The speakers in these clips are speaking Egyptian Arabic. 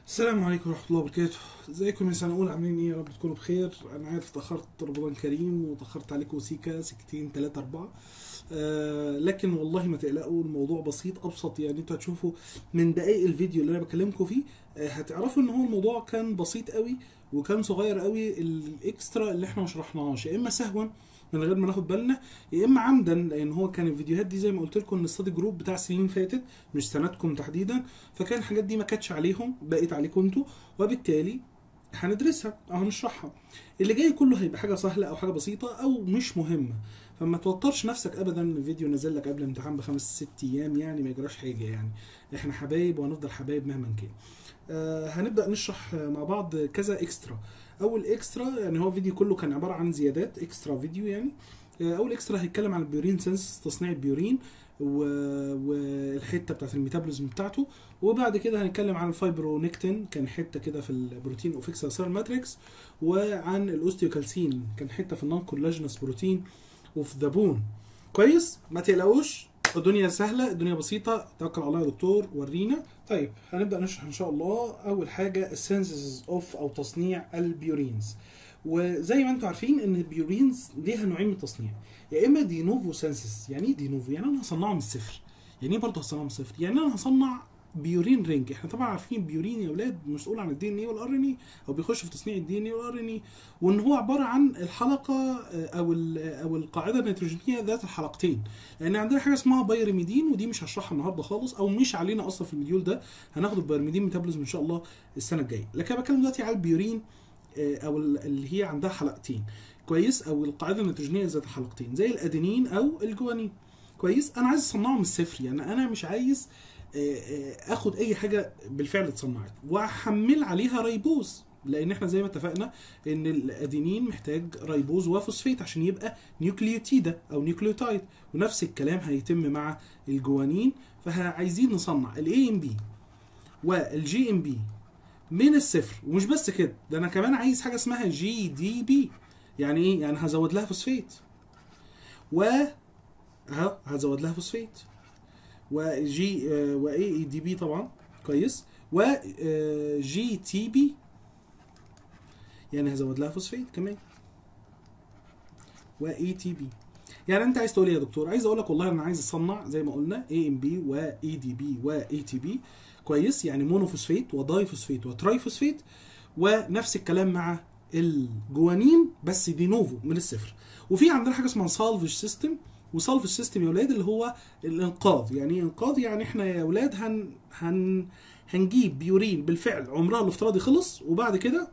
السلام عليكم ورحمة الله وبركاته ازيكم يا سنة أولى عاملين ايه يا رب تكونوا بخير أنا عارف اتأخرت رمضان كريم وتأخرت عليكم سيكا سكتين تلاتة أربعة آه لكن والله ما تقلقوا الموضوع بسيط أبسط يعني انتوا هتشوفوا من دقايق الفيديو اللي أنا بكلمكم فيه آه هتعرفوا إن هو الموضوع كان بسيط قوي وكان صغير قوي الإكسترا اللي احنا ما شرحناهاش يا إما سهوا من غير ما ناخد بالنا يا اما عمدا لان هو كان الفيديوهات دي زي ما قلت لكم الاستادي جروب بتاع سنين فاتت مش سنتكم تحديدا فكان الحاجات دي ما كانتش عليهم بقت عليكم انتوا وبالتالي هندرسها او هنشرحها اللي جاي كله هيبقى حاجه سهله او حاجه بسيطه او مش مهمه فما توترش نفسك ابدا الفيديو نزل لك قبل الامتحان بخمس ست ايام يعني ما يجراش حاجه يعني احنا حبايب وهنفضل حبايب مهما كان آه هنبدا نشرح مع بعض كذا اكسترا اول اكسترا يعني هو الفيديو كله كان عباره عن زيادات اكسترا فيديو يعني آه اول اكسترا هيتكلم عن البيورين سنس تصنيع البيورين و... والحته بتاعت الميتابوليزم بتاعته وبعد كده هنتكلم عن الفايبرونكتين كان حته كده في البروتين اوفيكسا سير ماتريكس وعن الاوستيوكالسين كان حته في النون كولاجينس بروتين وفي ذا بون كويس ما تقلقوش الدنيا سهله الدنيا بسيطه توكل على الله يا دكتور ورينا طيب هنبدا نشرح ان شاء الله اول حاجه السنسز اوف او تصنيع البيورينز وزي ما انتم عارفين ان البيورينز ليها نوعين من التصنيع يا اما دي نوفو سنسز يعني ايه دي نوفو يعني انا هصنعه من الصفر يعني ايه برضه هصنعه من الصفر يعني انا هصنع بيورين رينج احنا طبعا عارفين بيورين يا اولاد مسؤول عن الدي ان اي والار ان اي او بيخش في تصنيع الدي ان اي والار ان اي وان هو عباره عن الحلقه او او القاعده النيتروجينيه ذات الحلقتين لان عندنا حاجه اسمها بايرميدين ودي مش هشرحها النهارده خالص او مش علينا اصلا في المديول ده هناخد البايرميدين ميتابوليزم ان شاء الله السنه الجايه لكن انا بتكلم دلوقتي على البيورين او اللي هي عندها حلقتين كويس او القاعده النيتروجينيه ذات الحلقتين زي الادينين او الجوانين كويس انا عايز اصنعه من الصفر يعني انا مش عايز اخد اي حاجه بالفعل اتصنعت واحمل عليها ريبوز لان احنا زي ما اتفقنا ان الادينين محتاج ريبوز وفوسفيت عشان يبقى نيوكليوتيدا او نيوكليوتايد ونفس الكلام هيتم مع الجوانين فعايزين نصنع الاي ام بي والجي ام بي من الصفر ومش بس كده ده انا كمان عايز حاجه اسمها جي دي بي يعني ايه يعني هزود لها فوسفيت و اهو هزود لها فوسفيت وجي واي اي دي بي طبعا كويس وجي تي بي يعني هزود لها فوسفيت كمان واي تي بي يعني انت عايز تقول ايه يا دكتور عايز اقول لك والله انا عايز اصنع زي ما قلنا اي ام بي واي دي بي واي تي بي كويس يعني مونوفوسفيت وداي فوسفيت وتراي فوسفيت ونفس الكلام مع الجوانين بس دي نوفو من الصفر وفي عندنا حاجه اسمها سالفج سيستم وسالفج سيستم يا اولاد اللي هو الانقاذ يعني ايه انقاذ يعني احنا يا اولاد هن هن هنجيب بيورين بالفعل عمرها الافتراضي خلص وبعد كده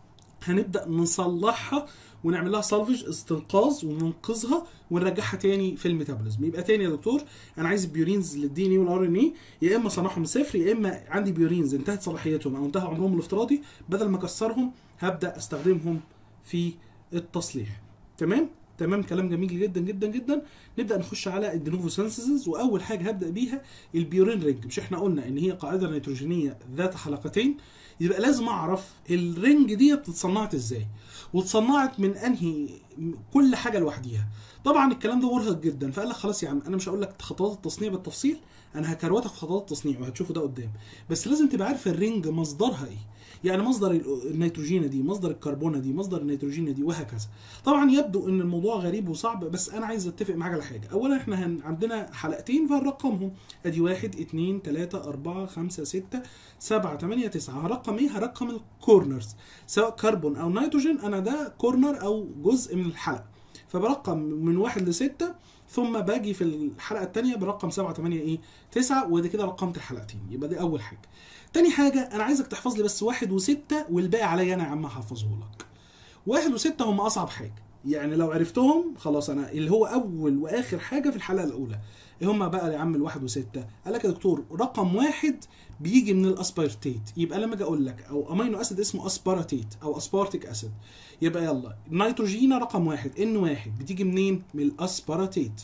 هنبدا نصلحها ونعمل لها سالفج استنقاذ وننقذها ونرجعها تاني في الميتابوليزم يبقى تاني يا دكتور انا عايز بيورينز للدي ان اي والار ان اي يا اما صنعهم من صفر يا اما عندي بيورينز انتهت صلاحيتهم او انتهى عمرهم الافتراضي بدل ما اكسرهم هبدا استخدمهم في التصليح تمام تمام كلام جميل جدا جدا جدا نبدا نخش على الدينوفو سينثيسيس واول حاجه هبدا بيها البيورين رينج مش احنا قلنا ان هي قاعده نيتروجينيه ذات حلقتين يبقى لازم اعرف الرينج دي بتتصنعت ازاي واتصنعت من انهي كل حاجه لوحديها طبعا الكلام ده مرهق جدا فقال لك خلاص يا عم انا مش هقول لك خطوات التصنيع بالتفصيل انا هكروتك في خطوات التصنيع وهتشوفوا ده قدام بس لازم تبقى عارف الرينج مصدرها ايه يعني مصدر النيتروجينة دي مصدر الكربونة دي مصدر النيتروجينة دي وهكذا طبعا يبدو ان الموضوع غريب وصعب بس انا عايز اتفق معاك على حاجة اولا احنا هن عندنا حلقتين فهنرقمهم ادي واحد اتنين تلاتة اربعة خمسة ستة سبعة تمانية تسعة هرقم ايه هرقم الكورنرز سواء كربون او نيتروجين انا ده كورنر او جزء من الحلقة فبرقم من واحد لستة ثم باجي في الحلقة الثانية برقم سبعة تمانية ايه تسعة وده كده رقمت الحلقتين يبقى دي أول حاجة. تاني حاجة أنا عايزك تحفظ لي بس واحد وستة والباقي عليا أنا يا عم هحفظه لك. واحد وستة هم أصعب حاجة. يعني لو عرفتهم خلاص أنا اللي هو أول وآخر حاجة في الحلقة الأولى. إيه هم بقى يا عم الواحد وستة؟ قال لك يا دكتور رقم واحد بيجي من الاسبارتيت يبقى لما اجي اقول لك او امينو اسيد اسمه اسبارتيت او اسبارتيك اسيد يبقى يلا النيتروجين رقم واحد ان واحد بتيجي منين؟ من الاسبارتيت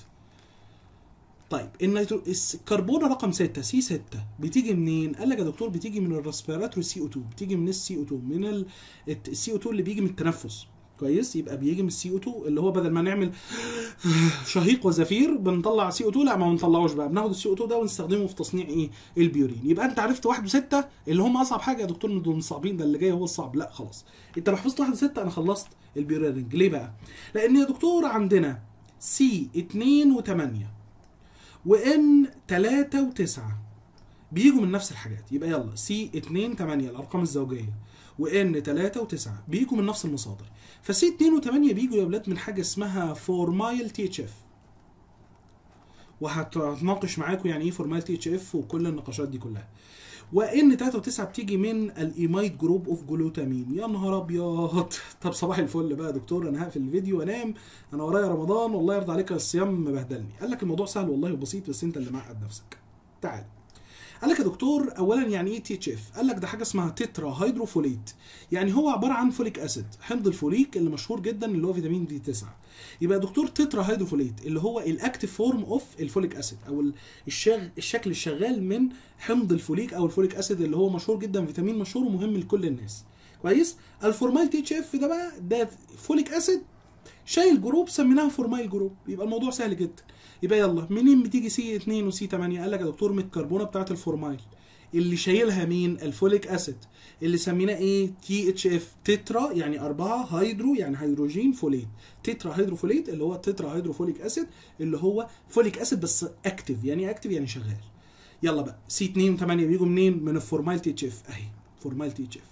طيب النيترو الكربون رقم 6 سي 6 بتيجي منين؟ قال لك يا دكتور بتيجي من الريسبيراتوري سي او 2 بتيجي من السي او 2 من السي او 2 اللي بيجي من التنفس كويس يبقى بيجي من السي او 2 اللي هو بدل ما نعمل شهيق وزفير بنطلع سي او 2 لا ما بنطلعوش بقى بناخد السي او 2 ده ونستخدمه في تصنيع ايه البيورين يبقى انت عرفت واحد وستة اللي هم اصعب حاجه يا دكتور ان دول صعبين ده اللي جاي هو الصعب لا خلاص انت لو حفظت واحد وستة انا خلصت البيورينج ليه بقى لان يا دكتور عندنا سي 2 و8 وان 3 و9 بيجوا من نفس الحاجات يبقى يلا سي 2 8 الارقام الزوجيه وان 3 و9 بيجوا من نفس المصادر فسي 2 و8 بيجوا يا ولاد من حاجه اسمها فورمايل تي اتش اف وهتناقش معاكم يعني ايه فورمايل تي اتش اف وكل النقاشات دي كلها وان 3 و9 بتيجي من الايمايد جروب اوف جلوتامين يا نهار ابيض طب صباح الفل بقى يا دكتور انا هقفل الفيديو وانام انا ورايا رمضان والله يرضى عليك الصيام مبهدلني قال لك الموضوع سهل والله وبسيط بس انت اللي معقد نفسك تعال قال لك يا دكتور اولا يعني ايه تي اتش اف قال لك ده حاجه اسمها تترا هيدروفوليت يعني هو عباره عن فوليك اسيد حمض الفوليك اللي مشهور جدا اللي هو فيتامين دي 9 يبقى يا دكتور تترا هيدروفوليت اللي هو الاكتيف فورم اوف الفوليك اسيد او الشغ... الشكل الشغال من حمض الفوليك او الفوليك اسيد اللي هو مشهور جدا فيتامين مشهور ومهم لكل الناس كويس الفورمايل تي اتش اف ده بقى ده فوليك اسيد شايل جروب سميناها فورمايل جروب يبقى الموضوع سهل جدا يبقى يلا منين بتيجي سي 2 وسي 8 قال لك يا دكتور من الكربونه بتاعت الفورمايل اللي شايلها مين الفوليك اسيد اللي سميناه ايه تي اتش اف تترا يعني أربعة هيدرو يعني هيدروجين فوليت تترا هيدروفوليت اللي هو تترا هيدروفوليك اسيد اللي هو فوليك اسيد بس اكتف يعني اكتف يعني شغال يلا بقى سي 2 و8 بيجوا منين من الفورمايل تي اتش اف اهي فورمايل تي اتش اف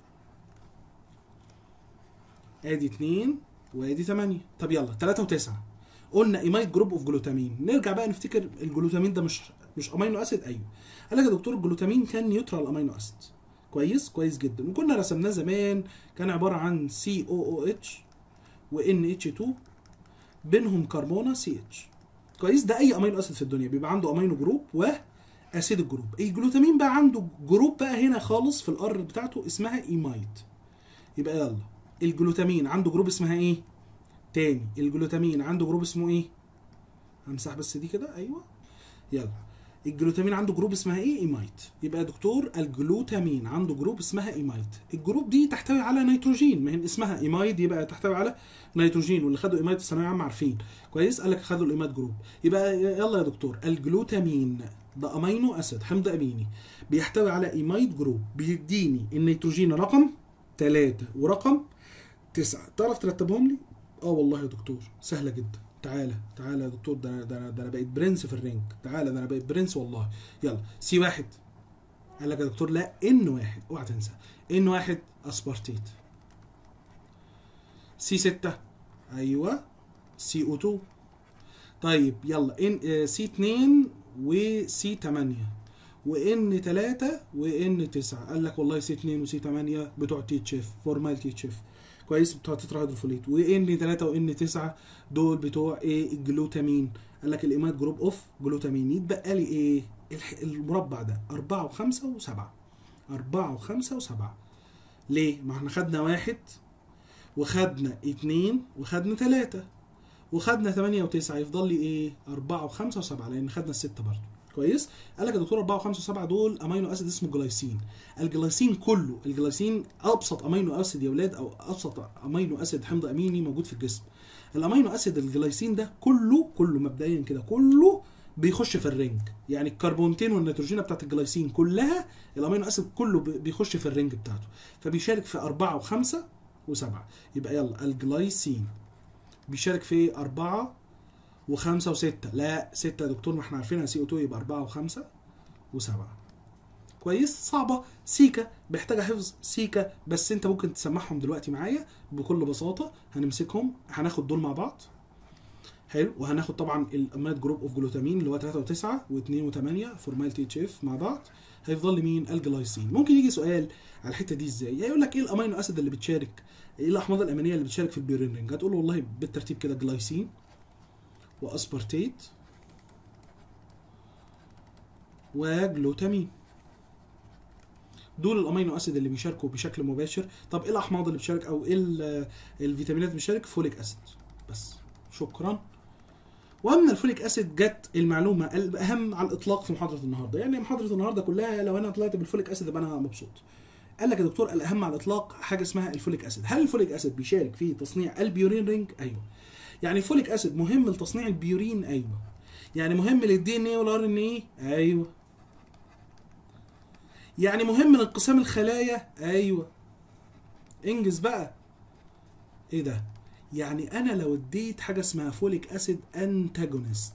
ادي 2 وادي 8 طب يلا 3 و9 قلنا ايمايد جروب اوف جلوتامين نرجع بقى نفتكر الجلوتامين ده مش مش امينو اسيد ايوه قال لك يا دكتور الجلوتامين كان نيوترال امينو اسيد كويس كويس جدا وكنا رسمناه زمان كان عباره عن سي او او اتش وان اتش 2 بينهم كربونه سي اتش كويس ده اي امينو اسيد في الدنيا بيبقى عنده امينو جروب واسيد الجروب الجلوتامين بقى عنده جروب بقى هنا خالص في الار بتاعته اسمها ايمايد يبقى يلا الجلوتامين عنده جروب اسمها ايه تاني الجلوتامين عنده جروب اسمه ايه همسح بس دي كده ايوه يلا الجلوتامين عنده جروب اسمها ايه ايمايت يبقى يا دكتور الجلوتامين عنده جروب اسمها ايمايت الجروب دي تحتوي على نيتروجين ما هي اسمها ايمايد يبقى تحتوي على نيتروجين واللي خدوا ايمايد في الثانويه العامه عارفين كويس قال لك خدوا الايمايد جروب يبقى يلا يا دكتور الجلوتامين ده امينو اسيد حمض اميني بيحتوي على ايمايد جروب بيديني النيتروجين رقم 3 ورقم 9 تعرف ترتبهم لي اه والله يا دكتور سهله جدا تعالى تعالى يا دكتور ده انا ده انا ده انا بقيت برنس في الرينج تعالى ده انا بقيت برنس والله يلا سي واحد قال لك يا دكتور لا ان واحد اوعى تنسى ان واحد اسبارتيت سي 6 ايوه سي او 2 طيب يلا ان سي 2 وسي 8 وان 3 وان 9 قال لك والله سي 2 وسي 8 بتوع تي تشيف فورمال تي تشيف كويس بتوع تترا هيدروفوليت وان 3 وان 9 دول بتوع ايه الجلوتامين قال لك الايمات جروب اوف جلوتامين يتبقى لي ايه الح- المربع ده 4 و5 و7 4 و5 و7 ليه ما احنا خدنا واحد وخدنا اتنين وخدنا تلاتة وخدنا تمانية وتسعة يفضل لي ايه أربعة وخمسة وسبعة لأن خدنا الستة برضه كويس قال لك يا دكتور أربعة وخمسة وسبعة دول أمينو أسيد اسمه جلايسين الجلايسين كله الجلايسين أبسط أمينو أسيد يا ولاد أو أبسط أمينو أسيد حمض أميني موجود في الجسم الأمينو أسيد الجلايسين ده كله كله مبدئيا كده كله بيخش في الرنج يعني الكربونتين والنيتروجين بتاعت الجلايسين كلها الامينو اسيد كله بي- بيخش في الرنج بتاعته فبيشارك في أربعة وخمسة وسبعة يبقى يلا الجلايسين بيشارك في أربعة وخمسة وستة لا ستة يا دكتور ما احنا عارفينها سي او 2 يبقى أربعة وخمسة وسبعة كويس صعبة سيكا محتاجة حفظ سيكا بس انت ممكن تسمعهم دلوقتي معايا بكل بساطة هنمسكهم هناخد دول مع بعض حلو وهناخد طبعا الامات جروب اوف جلوتامين اللي هو 3 و9 و2 و8 فورمال تي اتش اف مع بعض هيفضل لي مين الجلايسين ممكن يجي سؤال على الحته دي ازاي هيقول لك ايه الامينو اسيد اللي بتشارك ايه الاحماض الامينيه اللي بتشارك في البيورينرنج هتقول له والله بالترتيب كده جلايسين واسبرتيت وجلوتامين دول الامينو اسيد اللي بيشاركوا بشكل مباشر طب ايه الاحماض اللي بتشارك او ايه ال- الفيتامينات اللي بتشارك فوليك اسيد بس شكرا ومن الفوليك اسيد جت المعلومه الاهم على الاطلاق في محاضره النهارده يعني محاضره النهارده كلها لو انا طلعت بالفوليك اسيد يبقى انا مبسوط قال لك يا دكتور الاهم على الاطلاق حاجه اسمها الفوليك اسيد هل الفوليك اسيد بيشارك في تصنيع البيورين رينج ايوه يعني الفوليك اسيد مهم لتصنيع البيورين ايوه يعني مهم للدي ان ايه والار ان ايه ايوه يعني مهم لانقسام الخلايا ايوه انجز بقى ايه ده يعني انا لو اديت حاجه اسمها فوليك اسيد انتاجونست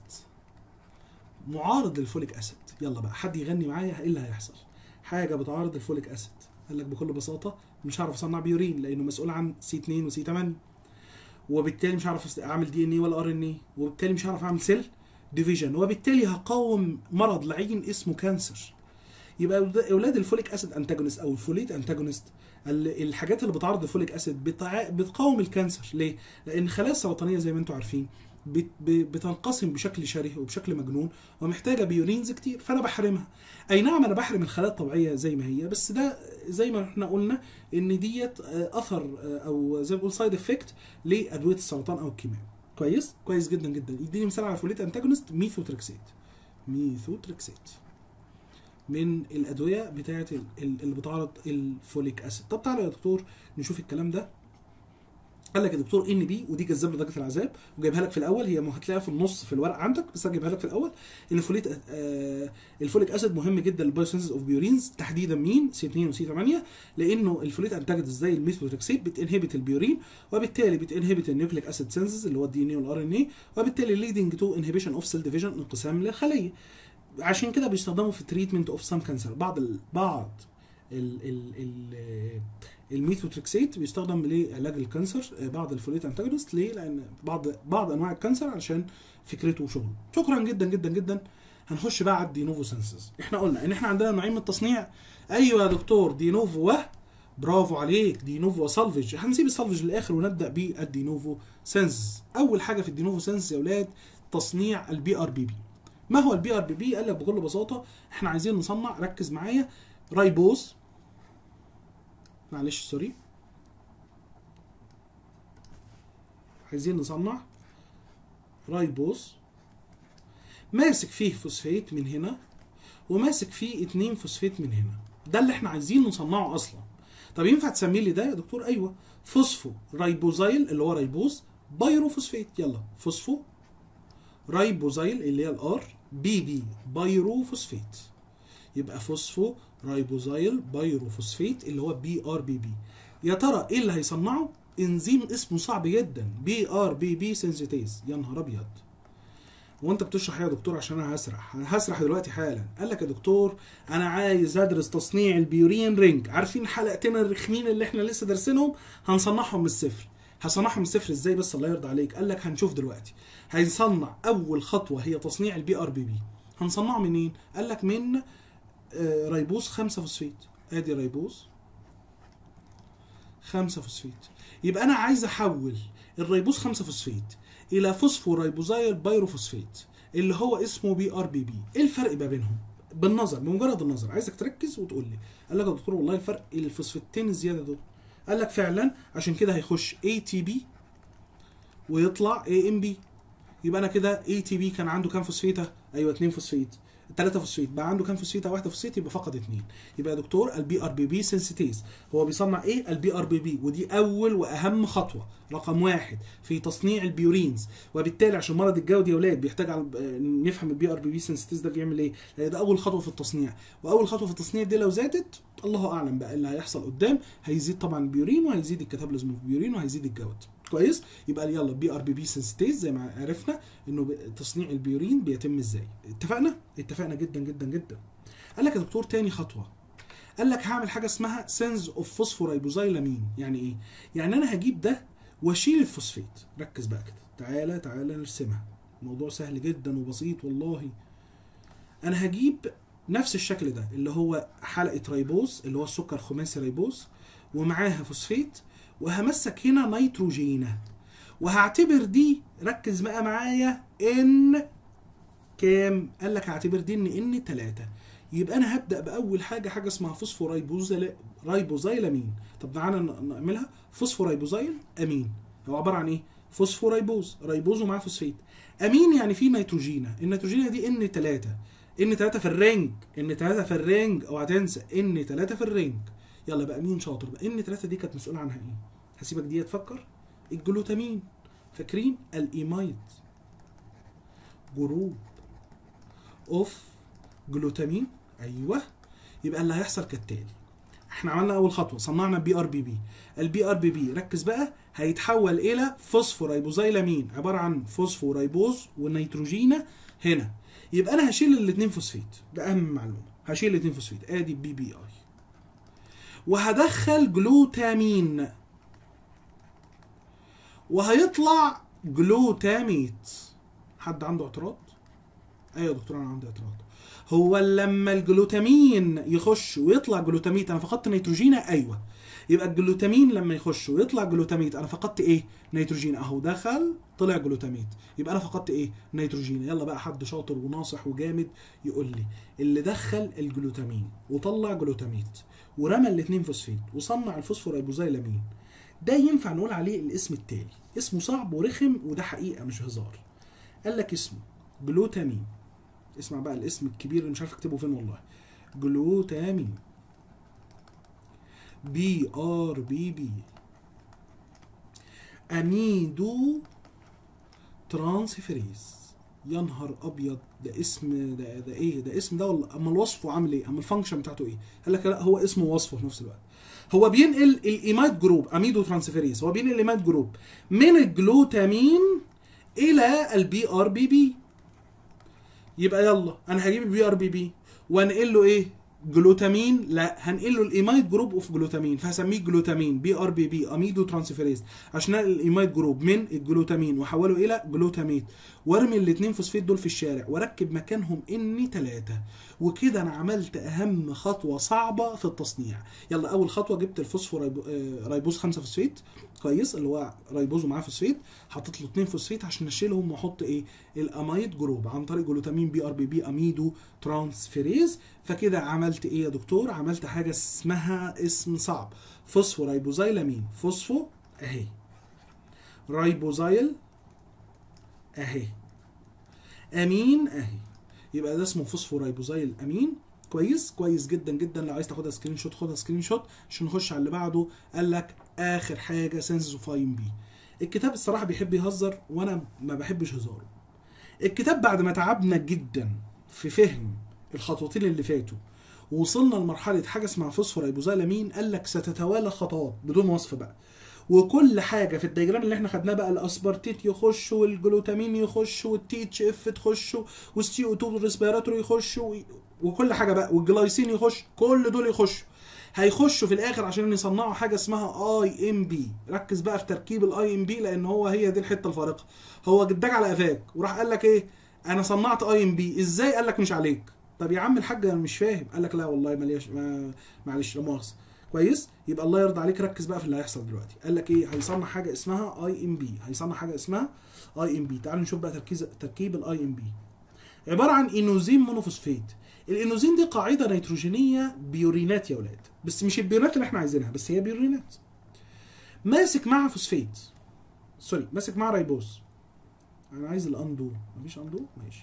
معارض للفوليك اسيد يلا بقى حد يغني معايا ايه اللي هيحصل حاجه بتعارض الفوليك اسيد قال لك بكل بساطه مش هعرف اصنع بيورين لانه مسؤول عن سي 2 وسي 8 وبالتالي مش هعرف اعمل دي ان اي ولا ار ان اي وبالتالي مش هعرف اعمل سيل ديفيجن وبالتالي هقاوم مرض لعين اسمه كانسر يبقى اولاد الفوليك اسيد انتاجونست او الفوليت انتاجونست الحاجات اللي بتعرض الفوليك اسيد بتع... بتقاوم الكانسر ليه؟ لان الخلايا السرطانيه زي ما انتم عارفين بت... بتنقسم بشكل شره وبشكل مجنون ومحتاجه بيورينز كتير فانا بحرمها اي نعم انا بحرم الخلايا الطبيعيه زي ما هي بس ده زي ما احنا قلنا ان ديت اثر او زي ما بنقول سايد افكت لادويه السرطان او الكيماوي كويس كويس جدا جدا يديني مثال على فوليت انتاجونست ميثوتريكسيت ميثوتريكسيت من الادويه بتاعه اللي بتعرض الفوليك اسيد طب تعالى يا دكتور نشوف الكلام ده قال لك يا دكتور ان بي ودي جذاب لدرجه العذاب وجايبها لك في الاول هي هتلاقيها في النص في الورق عندك بس انا جايبها لك في الاول ان الفوليت آه الفوليك اسيد مهم جدا للبايوسنسز اوف بيورينز تحديدا مين سي 2 وسي 8 لانه الفوليت انتاجت زي الميثوتريكسيت بتنهبت البيورين وبالتالي بتنهبت النيوكليك اسيد سينسز اللي هو الدي ان اي والار ان اي وبالتالي ليدنج تو انهبيشن اوف سيل ديفيجن انقسام للخليه عشان كده بيستخدموا في تريتمنت اوف سام كانسر بعض ال بعض ال ال ال الميثوتريكسيت بيستخدم لعلاج الكانسر بعض الفوليت انتاجونست ليه؟ لان بعض بعض انواع الكانسر عشان فكرته وشغله. شكرا جدا جدا جدا هنخش بقى على الدينوفو سنسز. احنا قلنا ان احنا عندنا نوعين من التصنيع ايوه يا دكتور دينوفو و برافو عليك دينوفو وسالفج هنسيب السالفج للاخر ونبدا بالدينوفو سنسز. اول حاجه في الدينوفو سنسز يا اولاد تصنيع البي ار بي بي. ما هو البي ار بي بي؟ قال لك بكل بساطه احنا عايزين نصنع ركز معايا رايبوز معلش سوري عايزين نصنع رايبوز ماسك فيه فوسفات من هنا وماسك فيه اتنين فوسفات من هنا ده اللي احنا عايزين نصنعه اصلا طب ينفع تسميه لي ده يا دكتور ايوه فوسفو رايبوزايل اللي هو رايبوز بايروفوسفات يلا فوسفو رايبوزايل اللي هي الار بي بي بايروفوسفات يبقى فوسفو رايبوزايل بايروفوسفات اللي هو بي ار بي بي يا ترى ايه اللي هيصنعه انزيم اسمه صعب جدا بي ار بي بي سنسيتيز يا نهار ابيض وانت بتشرح يا دكتور عشان انا هسرح انا هسرح دلوقتي حالا قال لك يا دكتور انا عايز ادرس تصنيع البيورين رينج عارفين حلقتين الرخمين اللي احنا لسه دارسينهم هنصنعهم من الصفر هصنعهم من الصفر ازاي بس الله يرضى عليك قال لك هنشوف دلوقتي هيصنع اول خطوه هي تصنيع البي ار بي بي هنصنعه منين قال لك من ريبوز 5 فوسفيت ادي ريبوز 5 فوسفيت يبقى انا عايز احول الريبوز 5 فوسفيت الى فوسفو ريبوزايل بايروفوسفيت اللي هو اسمه بي ار بي بي ايه الفرق ما بينهم بالنظر بمجرد النظر عايزك تركز وتقول لي قال لك يا دكتور والله الفرق الفوسفيتين الزياده دول قال لك فعلا عشان كده هيخش اي تي بي ويطلع اي ام بي يبقى انا كده اي تي بي كان عنده كام فوسفيته ايوه 2 فوسفيت 3 فوسفيت بقى عنده كام فوسفيته واحده فوسفيت يبقى فقد اثنين يبقى يا دكتور البي ار بي بي سنسيتيز هو بيصنع ايه البي ار بي بي ودي اول واهم خطوه رقم واحد في تصنيع البيورينز وبالتالي عشان مرض الجلد يا اولاد بيحتاج على نفهم البي ار بي بي سنسيتيز ده بيعمل ايه لان ده اول خطوه في التصنيع واول خطوه في التصنيع دي لو زادت الله اعلم بقى اللي هيحصل قدام هيزيد طبعا البيورين وهيزيد الكتابوليزم في البيورين وهيزيد الجلد كويس يبقى يلا بي ار بي بي سنسيتيز زي ما عرفنا انه تصنيع البيورين بيتم ازاي اتفقنا اتفقنا جدا جدا جدا قال لك يا دكتور تاني خطوه قال لك هعمل حاجه اسمها سينز اوف فوسفورايبوزايلامين يعني ايه يعني انا هجيب ده واشيل الفوسفات ركز بقى كده تعالى تعالى نرسمها الموضوع سهل جدا وبسيط والله انا هجيب نفس الشكل ده اللي هو حلقه ريبوز اللي هو السكر خماسي ريبوز ومعاها فوسفات وهمسك هنا نيتروجينة وهعتبر دي ركز بقى معايا ان كام قال لك هعتبر دي ان ان 3 يبقى انا هبدا باول حاجه حاجه اسمها فوسفورايبوزيل رايبوزايلامين طب تعالى نعملها فوسفورايبوزايل امين هو عباره عن ايه فوسفورايبوز رايبوز ومعاه فوسفات امين يعني فيه نيتروجينة النيتروجينة دي ان 3 ان 3 في الرينج ان 3 في الرينج اوعى تنسى ان 3 في الرينج يلا بقى مين شاطر بقى ان 3 دي كانت مسؤوله عنها ايه هسيبك دي تفكر الجلوتامين فاكرين الايمايد جروب اوف جلوتامين ايوه يبقى اللي هيحصل كالتالي احنا عملنا اول خطوه صنعنا بي ار بي بي البي ار بي بي ركز بقى هيتحول الى فوسفورايبوزايلامين عباره عن فوسفورايبوز ونيتروجينه هنا يبقى انا هشيل الاثنين فوسفيت ده اهم معلومه هشيل الاثنين فوسفيت ادي بي بي اي وهدخل جلوتامين وهيطلع جلوتاميت حد عنده اعتراض ايوه يا دكتور انا عندي اعتراض هو لما الجلوتامين يخش ويطلع جلوتاميت انا فقدت نيتروجين ايوه يبقى الجلوتامين لما يخش ويطلع جلوتاميت انا فقدت ايه نيتروجين اهو دخل طلع جلوتاميت يبقى انا فقدت ايه نيتروجين يلا بقى حد شاطر وناصح وجامد يقول لي اللي دخل الجلوتامين وطلع جلوتاميت ورمى الاثنين فوسفيت وصنع الفوسفورايبوزايلامين ده ينفع نقول عليه الاسم التالي اسمه صعب ورخم وده حقيقه مش هزار قال لك اسمه جلوتامين اسمع بقى الاسم الكبير اللي مش عارف اكتبه فين والله جلوتامين بي ار بي بي اميدو ترانسفيريز يا نهار ابيض ده اسم ده, ده ايه ده اسم ده ولا اما الوصفه عامل ايه اما الفانكشن بتاعته ايه قال لك لا هو اسمه وصفه في نفس الوقت هو بينقل الايمايد جروب اميدو ترانسفيريز هو بينقل الايمايد جروب من الجلوتامين الى البي ار بي بي يبقى يلا انا هجيب البي ار بي بي وانقل له ايه جلوتامين لا هنقل له الايمايد جروب اوف جلوتامين فهسميه جلوتامين بي ار بي بي اميدو ترانسفيريز عشان انقل الايمايد جروب من الجلوتامين واحوله الى جلوتاميت وارمي الاثنين فوسفيت دول في الشارع واركب مكانهم اني ثلاثه وكده انا عملت اهم خطوه صعبه في التصنيع يلا اول خطوه جبت الفوسفورايبوز 5 فوسفيت كويس اللي هو رايبوز ومعاه فوسفيت حطيت له 2 فوسفيت عشان اشيلهم واحط ايه الامايد جروب عن طريق جلوتامين بي ار بي بي اميدو ترانسفيريز فكده عملت ايه يا دكتور عملت حاجه اسمها اسم صعب فوسفورايبوزايلامين فوسفو اهي رايبوزايل اهي امين اهي يبقى ده اسمه فوسفورايبوزايل امين كويس كويس جدا جدا لو عايز تاخدها سكرين شوت خدها سكرين شوت عشان نخش على اللي بعده قال لك اخر حاجه سنسوفاين بي الكتاب الصراحه بيحب يهزر وانا ما بحبش هزاره الكتاب بعد ما تعبنا جدا في فهم الخطوتين اللي فاتوا ووصلنا لمرحله حاجه اسمها فوسفورايبوزايلامين قال لك ستتوالى خطوات بدون وصف بقى وكل حاجه في الدياجرام اللي احنا خدناه بقى الاسبرتيت يخش والجلوتامين يخش والتي اتش اف تخش والسي او 2 ريسبيراتوري يخش وكل حاجه بقى والجلايسين يخش كل دول يخشوا هيخشوا في الاخر عشان يصنعوا حاجه اسمها اي ام بي ركز بقى في تركيب الاي ام بي لان هو هي دي الحته الفارقه هو جدك على قفاك وراح قال لك ايه انا صنعت اي ام بي ازاي قال لك مش عليك طب يا عم الحاج انا مش فاهم قال لك لا والله ماليش ما معلش لا مؤاخذه كويس يبقى الله يرضى عليك ركز بقى في اللي هيحصل دلوقتي قال لك ايه هيصنع حاجه اسمها اي ام بي هيصنع حاجه اسمها اي ام بي تعالوا نشوف بقى تركيز تركيب الاي ام بي عباره عن اينوزين مونوفوسفيت الانوزين دي قاعده نيتروجينيه بيورينات يا ولاد بس مش البيورينات اللي احنا عايزينها بس هي بيورينات ماسك معاها فوسفيت سوري ماسك معاها رايبوز انا عايز الاندو مفيش اندو ماشي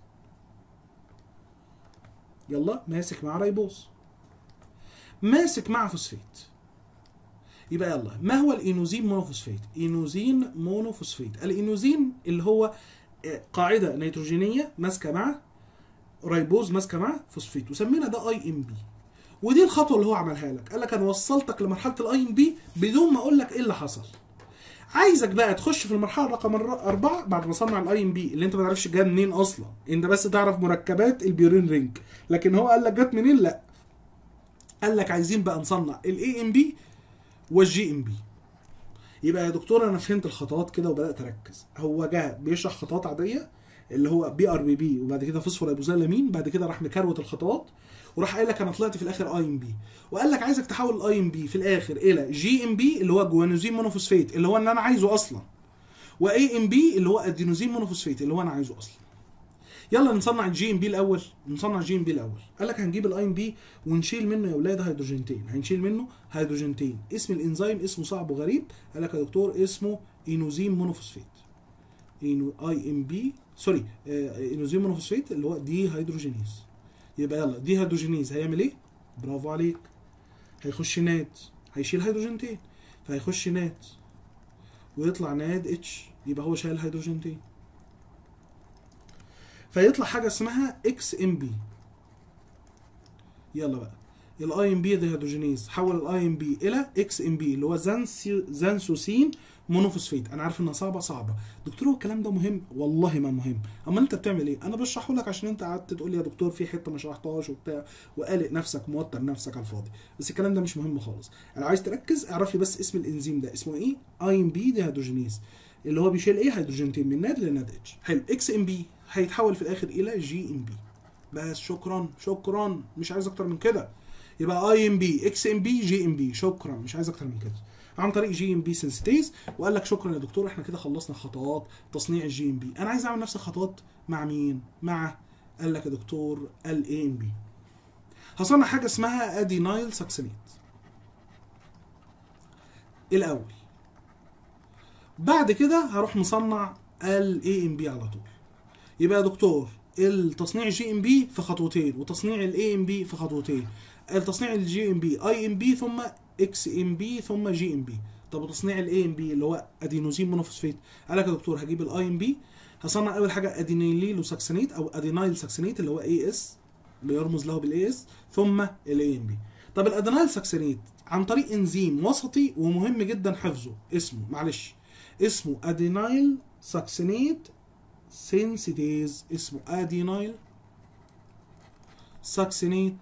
يلا ماسك معاه رايبوز ماسك معاه فوسفيت يبقى يلا ما هو الاينوزين مونوفوسفيت اينوزين مونوفوسفيت الاينوزين اللي هو قاعده نيتروجينيه ماسكه مع رايبوز ماسكه مع فوسفيت وسمينا ده اي ام بي ودي الخطوه اللي هو عملها لك قال لك انا وصلتك لمرحله الاي ام بي بدون ما اقول لك ايه اللي حصل عايزك بقى تخش في المرحله رقم أربعة بعد ما صنع الاي ام بي اللي انت ما تعرفش جايه منين اصلا انت بس تعرف مركبات البيورين رينج لكن هو قال لك جت منين لا قال لك عايزين بقى نصنع الاي ام بي والجي ام بي يبقى يا دكتور انا فهمت الخطوات كده وبدات اركز هو جه بيشرح خطوات عاديه اللي هو بي ار بي بي وبعد كده فوسفورايبوزالامين بعد كده راح مكروت الخطوات وراح قايل لك انا طلعت في الاخر اي ام بي وقال لك عايزك تحول الاي ام بي في الاخر الى جي ام بي اللي هو جوانوزين مونوفوسفيت اللي هو اللي انا عايزه اصلا واي ام بي اللي هو ادينوزين مونوفوسفيت اللي هو انا عايزه اصلا يلا نصنع الجي ام بي الاول نصنع الجي ام بي الاول قال لك هنجيب الاي ام بي ونشيل منه يا اولاد هيدروجينتين هنشيل منه هيدروجينتين اسم الانزيم اسمه صعب وغريب قال لك يا دكتور اسمه اينوزين مونوفوسفيت اينو اي ام بي سوري اينوزين مونوفوسفيت اللي هو دي هيدروجينيز يبقى يلا دي هيدروجينيز هيعمل ايه برافو عليك هيخش ناد هيشيل هيدروجينتين فهيخش ناد ويطلع ناد اتش يبقى هو شايل هيدروجينتين فيطلع حاجه اسمها اكس ام بي يلا بقى الاي ام بي ديهيدروجينيز حول الاي ام بي الى اكس ام بي اللي هو زانسي- زانسوسين مونوفوسفيت انا عارف انها صعبه صعبه دكتور هو الكلام ده مهم والله ما مهم اما انت بتعمل ايه انا بشرحه لك عشان انت قعدت تقول لي يا دكتور في حته ما شرحتهاش وبتاع وقالق نفسك موتر نفسك على الفاضي بس الكلام ده مش مهم خالص انا عايز تركز اعرف لي بس اسم الانزيم ده اسمه ايه اي ام بي ديهيدروجينيز اللي هو بيشيل ايه هيدروجينتين من ناد لناد اتش حلو اكس ام بي هيتحول في الاخر الى جي ام بي بس شكرا شكرا مش عايز اكتر من كده يبقى اي ام بي اكس ام بي جي ام بي شكرا مش عايز اكتر من كده عن طريق جي ام بي سنسيتيز وقال لك شكرا يا دكتور احنا كده خلصنا خطوات تصنيع الجي ام بي انا عايز اعمل نفس الخطوات مع مين مع قال لك يا دكتور الاي ام بي هصنع حاجه اسمها ادينايل ساكسينيت الاول بعد كده هروح مصنع الاي ام بي على طول يبقى يا دكتور التصنيع الجي ام بي في خطوتين وتصنيع الاي ام بي في خطوتين التصنيع الجي ام بي اي ام بي ثم اكس ام بي ثم جي ام بي طب وتصنيع الاي ام بي اللي هو ادينوزين مونوفوسفيت قال لك يا دكتور هجيب الاي ام بي هصنع اول حاجه ادينيليلو ساكسينيت او ادينايل ساكسينيت اللي هو اي اس بيرمز له بالاي اس ثم الاي ام بي طب الادينايل ساكسينيت عن طريق انزيم وسطي ومهم جدا حفظه اسمه معلش اسمه ادينايل ساكسينيت سينسيتيز اسمه ادينايل ساكسينيت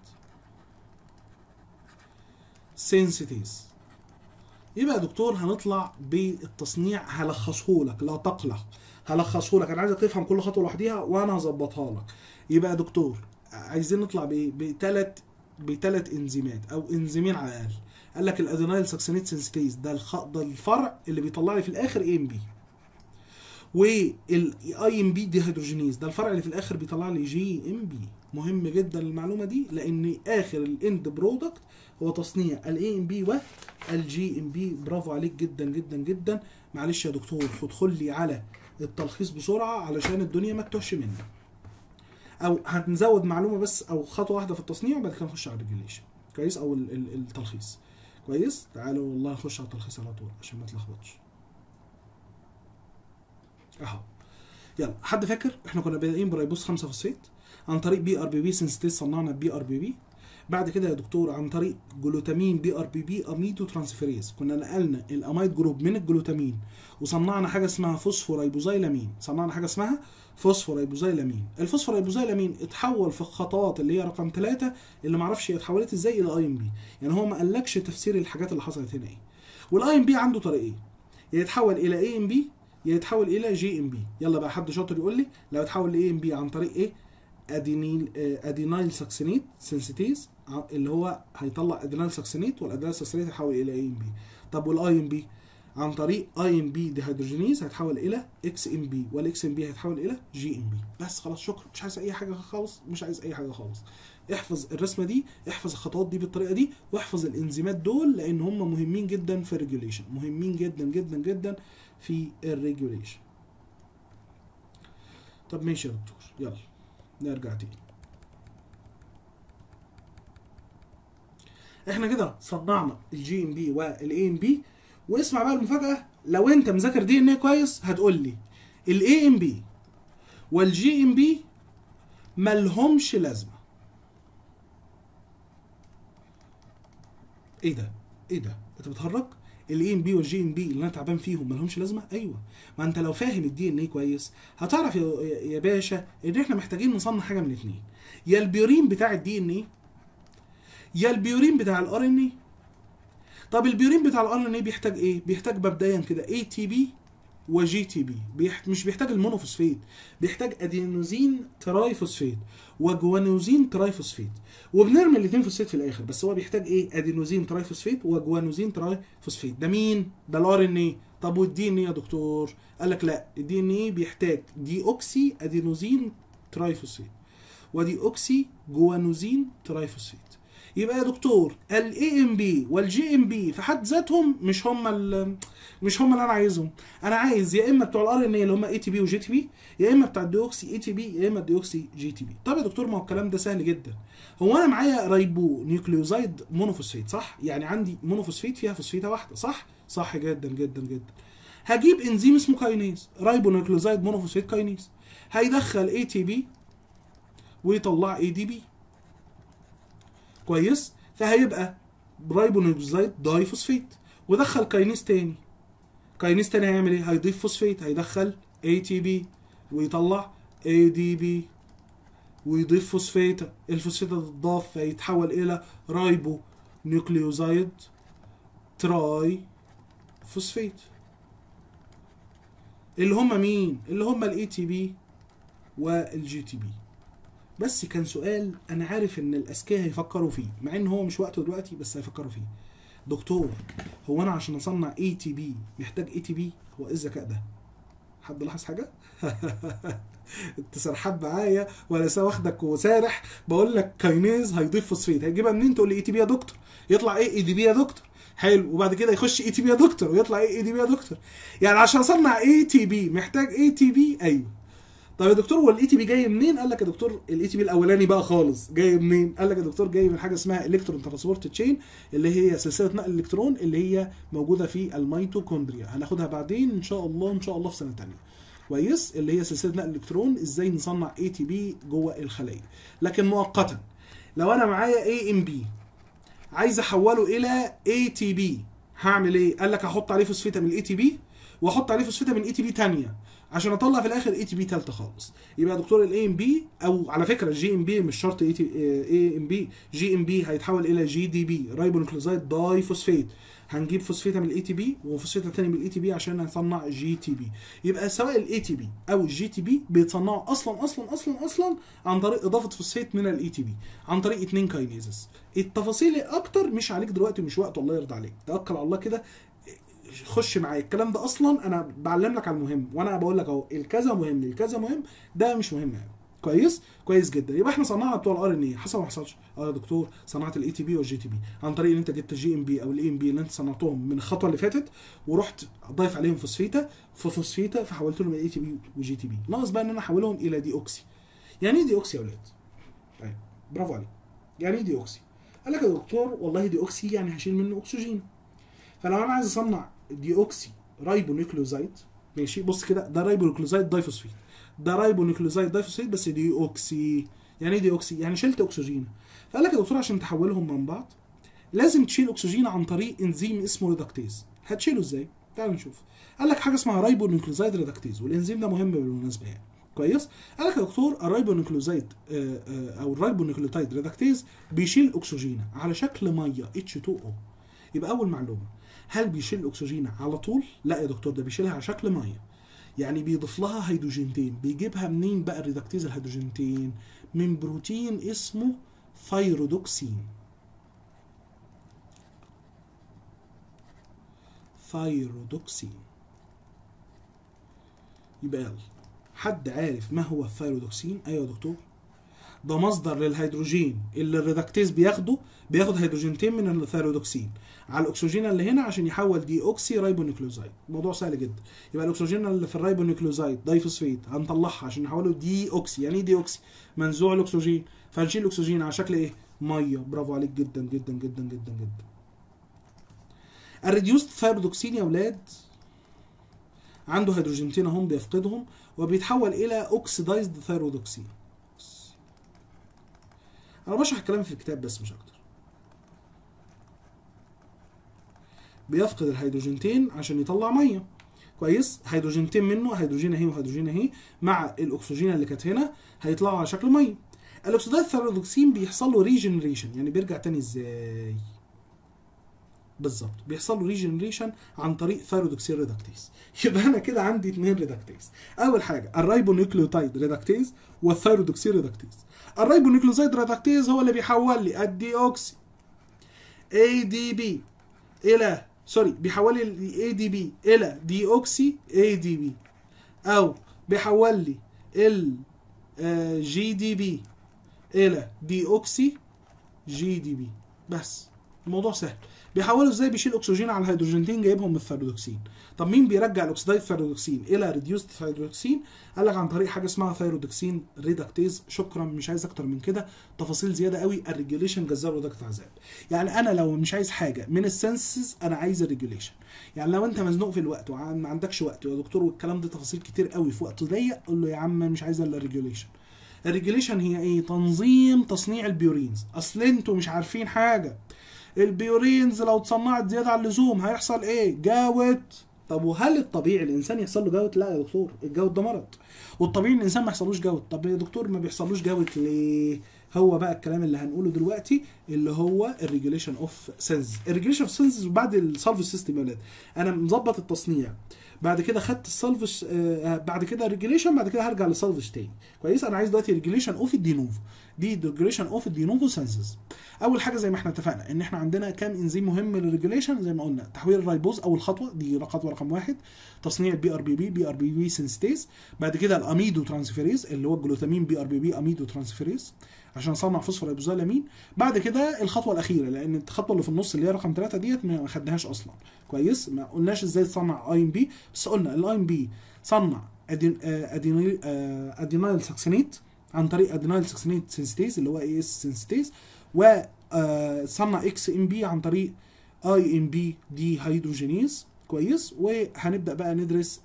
سينسيتيز يبقى يا دكتور هنطلع بالتصنيع هلخصه لك لا تقلق هلخصه لك انا عايزك تفهم كل خطوه لوحديها وانا هظبطها لك يبقى يا دكتور عايزين نطلع بايه بثلاث بثلاث انزيمات او انزيمين على الاقل قال لك الادينايل ساكسينيت سنسيتيز ده الخ... ده الفرع اللي بيطلع لي في الاخر اي ام بي والاي ام بي ديهيدروجينيز ده الفرع اللي في الاخر بيطلع لي جي ام بي مهم جدا المعلومه دي لان اخر الاند برودكت هو تصنيع الاي ام بي والجي ام بي برافو عليك جدا جدا جدا معلش يا دكتور ادخل لي على التلخيص بسرعه علشان الدنيا ما تتوهش مني او هنزود معلومه بس او خطوه واحده في التصنيع وبعد كده نخش على الريجوليشن كويس او ال- ال- التلخيص كويس تعالوا والله نخش على التلخيص على طول عشان ما تلخبطش اهو يلا حد فاكر احنا كنا بادئين برايبوس 5 فوسفات عن طريق بي ار بي بي سنسيتيز صنعنا بي ار بي بي بعد كده يا دكتور عن طريق جلوتامين بي ار بي بي اميدو ترانسفيريز كنا نقلنا الاميد جروب من الجلوتامين وصنعنا حاجه اسمها فوسفورايبوزايلامين صنعنا حاجه اسمها فوسفورايبوزايلامين الفوسفورايبوزايلامين اتحول في الخطوات اللي هي رقم ثلاثة اللي معرفش هي اتحولت ازاي الى اي ام بي يعني هو ما قالكش تفسير الحاجات اللي حصلت هنا ايه والاي ام بي عنده طريقين يا يتحول الى اي ام بي يا يتحول الى جي ام بي يلا بقى حد شاطر يقول لي لو اتحول لاي ام بي عن طريق ايه ادينيل آه، ادينايل ساكسينيت سنسيتيز ع- اللي هو هيطلع ادينايل ساكسينيت والادينايل ساكسينيت هيحول الى اي ام بي طب والاي ام بي عن طريق اي ام بي ديهيدروجينيز هيتحول الى اكس ام بي والاكس ام بي هيتحول الى جي ام بي بس خلاص شكرا مش عايز اي حاجه خالص مش عايز اي حاجه خالص احفظ الرسمه دي احفظ الخطوات دي بالطريقه دي واحفظ الانزيمات دول لان هم مهمين جدا في الريجوليشن مهمين جدا جدا جدا في الريجوليشن طب ماشي يا دكتور يلا نرجع تاني احنا كده صنعنا الجي ام بي والاي ام بي واسمع بقى المفاجاه لو انت مذاكر دي ان ايه كويس هتقول لي الاي ام بي والجي ام بي ملهمش لازمه ايه ده ايه ده انت بتهرج الاي ام بي والجي ام بي اللي انا تعبان فيهم مالهمش لازمه ايوه ما انت لو فاهم الدي ان ايه كويس هتعرف يا, يا باشا ان احنا محتاجين نصنع حاجه من الاثنين يا البيورين بتاع الدي ان ايه يا البيورين بتاع الار ان ايه طب البيورين بتاع الار ان ايه بيحتاج ايه بيحتاج مبدئيا كده اي تي بي وجي تي بي بيح... مش بيحتاج المونوفوسفيت بيحتاج ادينوزين ترايفوسفيت وجوانوزين ترايفوسفيت وبنرمي الاثنين فوسفيت في الاخر بس هو بيحتاج ايه ادينوزين ترايفوسفيت وجوانوزين ترايفوسفيت ده مين ده الار ان ايه طب والدي ان ايه يا دكتور قال لك لا الدي ان ايه بيحتاج دي اوكسي ادينوزين ترايفوسفيت ودي اوكسي جوانوزين ترايفوسفيت يبقى يا دكتور الاي ام بي والجي ام بي في حد ذاتهم مش هم ال- مش هم اللي انا عايزهم انا عايز يا اما بتوع الار ان اي اللي هم اي تي بي وجي تي بي يا اما بتاع الديوكسي اي تي بي يا اما الديوكسي جي تي بي طب يا دكتور ما هو الكلام ده سهل جدا هو انا معايا رايبو نيوكليوزايد مونوفوسفيت صح يعني عندي مونوفوسفيت فيها فوسفيته واحده صح صح جدا جدا جدا هجيب انزيم اسمه كاينيز رايبو نيوكليوزايد مونوفوسفيت كاينيز هيدخل اي تي بي ويطلع اي دي بي كويس فهيبقى رايبونيوكليوزايد داي فوسفيت ودخل كاينيز تاني كاينيز تاني هيعمل ايه هيضيف فوسفيت هيدخل اي تي بي ويطلع اي دي بي ويضيف فوسفيت الفوسفيت تضاف فيتحول الى رايبو نيوكليوزايد تراي فوسفيت اللي هم مين اللي هم الاي تي بي والجي تي بي بس كان سؤال انا عارف ان الاذكياء هيفكروا فيه مع ان هو مش وقته دلوقتي بس هيفكروا فيه دكتور هو انا عشان اصنع اي تي بي محتاج اي تي بي هو ايه الذكاء ده حد لاحظ حاجه انت سرحان معايا ولا لسه واخدك وسارح بقول لك كاينيز هيضيف فوسفيت هتجيبها منين تقول لي اي تي بي يا دكتور يطلع ايه اي دي بي يا دكتور حلو وبعد كده يخش اي تي بي يا دكتور ويطلع ايه اي دي بي يا دكتور يعني عشان اصنع اي تي بي محتاج اي تي بي ايوه طب يا دكتور هو الاي تي بي جاي منين؟ قال لك يا دكتور الاي تي بي الاولاني بقى خالص جاي منين؟ قال لك يا دكتور جاي من حاجه اسمها الكترون ترانسبورت تشين اللي هي سلسله نقل الالكترون اللي هي موجوده في الميتوكوندريا هناخدها بعدين ان شاء الله ان شاء الله في سنه ثانيه. كويس اللي هي سلسله نقل الالكترون ازاي نصنع اي تي بي جوه الخليه. لكن مؤقتا لو انا معايا اي ام بي عايز احوله الى اي تي بي هعمل ايه؟ قال لك هحط عليه فوسفيتا من الاي تي بي واحط عليه فوسفيتا من اي تي بي ثانيه عشان اطلع في الاخر اي تي بي ثالثه خالص يبقى يا دكتور الاي ام بي او على فكره الجي ام بي مش شرط اي تي اي ام بي جي ام بي هيتحول الى جي دي بي رايبونوكلوزايد داي فوسفيت هنجيب فوسفيتا من الاي تي بي وفوسفيتا تاني من الاي تي بي عشان نصنع جي تي بي يبقى سواء الاي تي بي او الجي تي بي بيتصنعوا اصلا اصلا اصلا اصلا عن طريق اضافه فوسفيت من الاي تي بي عن طريق اتنين كاينيزز التفاصيل اكتر مش عليك دلوقتي مش وقت الله يرضى عليك توكل على الله كده خش معايا الكلام ده اصلا انا بعلم لك على المهم وانا بقول لك اهو الكذا مهم الكذا مهم ده مش مهم يعني كويس كويس جدا يبقى احنا صنعنا بتوع الار ان اي حصل ما حصلش اه يا دكتور صنعت الاي تي بي والجي تي بي عن طريق ان انت جبت الجي ام بي او الاي ام بي اللي انت صنعتهم من الخطوه اللي فاتت ورحت ضايف عليهم فوسفيتا فوسفيتا فحولت لهم الاي تي بي وجي تي بي ناقص بقى ان انا احولهم الى دي اوكسي يعني ايه دي اوكسي يا اولاد طيب برافو عليك يعني ايه دي اوكسي قال لك يا دكتور والله دي اوكسي يعني هشيل منه اكسجين فلو انا عايز اصنع دي اوكسي رايبونيوكليوزايد ماشي بص كده ده رايبونيوكليوزايد دايفوسفيت ده رايبونيوكليوزايد دايفوسفيت بس دي اوكسي يعني ايه دي اوكسي يعني شلت اكسجين فقال لك يا دكتور عشان تحولهم من بعض لازم تشيل اكسجين عن طريق انزيم اسمه ريدكتيز هتشيله ازاي تعالوا نشوف قال لك حاجه اسمها رايبونيوكليوزايد ريدكتيز والانزيم ده مهم بالمناسبه يعني كويس قال لك يا دكتور الرايبونيوكليوزايد آه، آه، او الرايبونيوكليوتايد ريدكتيز بيشيل اكسجين على شكل ميه H2O يبقى اول معلومه هل بيشيل الاكسجين على طول؟ لا يا دكتور ده بيشيلها على شكل ميه. يعني بيضيف لها هيدروجينتين، بيجيبها منين بقى الريدكتيز الهيدروجينتين؟ من بروتين اسمه ثايرودوكسين. ثايرودوكسين. يبقى يلا حد عارف ما هو الثايرودوكسين؟ ايوه يا دكتور. ده مصدر للهيدروجين اللي الريدكتيز بياخده بياخد هيدروجينتين من الثايرودوكسين على الاكسجين اللي هنا عشان يحول دي اوكسي رايبونيوكليوزايد الموضوع سهل جدا يبقى الاكسجين اللي في الرايبونيوكليوزايد دايفوسفيت هنطلعها عشان نحوله دي اوكسي يعني ايه دي اوكسي منزوع الاكسجين فهنشيل الاكسجين على شكل ايه ميه برافو عليك جدا جدا جدا جدا جدا الريديوست ثايرودوكسين يا اولاد عنده هيدروجينتين اهم بيفقدهم وبيتحول الى اوكسيدايزد ثايرودوكسين انا بشرح الكلام في الكتاب بس مش اكتر بيفقد الهيدروجينتين عشان يطلع ميه كويس هيدروجينتين منه هيدروجين اهي وهيدروجين اهي مع الاكسجين اللي كانت هنا هيطلعوا على شكل ميه الاكسيدايز ثايرودوكسين بيحصل له ريجنريشن يعني بيرجع تاني ازاي بالظبط بيحصل له ريجنريشن عن طريق ثايرودوكسين ريدكتيز يبقى انا كده عندي اثنين ريدكتيز اول حاجه الرايبونيوكليوتايد ريدكتيز والثايرودوكسين ريدكتيز الرايبونيوكليوتايد ريدكتيز هو اللي بيحول لي الدي اوكسي اي دي بي الى سوري بيحول لي الاي دي بي الى دي اوكسي اي دي بي او بيحول لي ال جي دي بي الى دي اوكسي جي دي بي بس الموضوع سهل بيحولوا ازاي بيشيل اكسجين على الهيدروجينتين جايبهم من الثيرودوكسين طب مين بيرجع الاكسدايد ثيرودوكسين الى ريديوست ثيرودوكسين قال لك عن طريق حاجه اسمها ثيرودوكسين ريدكتيز شكرا مش عايز اكتر من كده تفاصيل زياده قوي الريجوليشن جذاب ودرجه عذاب يعني انا لو مش عايز حاجه من السنسز انا عايز الريجوليشن يعني لو انت مزنوق في الوقت وما عندكش وقت يا دكتور والكلام ده تفاصيل كتير قوي في وقت ضيق قول له يا عم مش عايز الا الريجوليشن الريجوليشن هي ايه تنظيم تصنيع البيورينز اصل انتوا مش عارفين حاجه البيورينز لو اتصنعت زياده عن اللزوم هيحصل ايه جاوت طب وهل الطبيعي الانسان يحصل له جوت لا يا دكتور الجوت ده مرض والطبيعي الانسان ما يحصلوش جوت طب يا دكتور ما بيحصلوش جوت ليه هو بقى الكلام اللي هنقوله دلوقتي اللي هو الريجوليشن اوف سنس الريجوليشن اوف سنس بعد السالف سيستم يا ولاد انا مظبط التصنيع بعد كده خدت السالفش آه بعد كده ريجوليشن بعد كده هرجع للسالفش تاني كويس انا عايز دلوقتي ريجوليشن اوف الدينوفو دي ريجوليشن اوف الدينوفو سنسز اول حاجه زي ما احنا اتفقنا ان احنا عندنا كام انزيم مهم للريجوليشن زي ما قلنا تحويل الرايبوز اول خطوه دي خطوه رقم واحد تصنيع البي ار بي بي بي ار بي بي سنستيز بعد كده الاميدو ترانسفيريز اللي هو الجلوتامين بي ار بي بي اميدو ترانسفيريز عشان اصنع فوسفوريبوزالامين بعد كده الخطوه الاخيره لان الخطوه اللي في النص اللي هي رقم ثلاثة ديت ما خدناهاش اصلا كويس ما قلناش ازاي تصنع اي ام بي بس قلنا الاي ام بي صنع أدين أدينيل, ادينايل ساكسينيت عن طريق ادينايل ساكسينيت سنسيتيز اللي هو اي اس سنسيتيز و صنع اكس ام بي عن طريق اي ام بي دي هيدروجينيز كويس وهنبدا بقى ندرس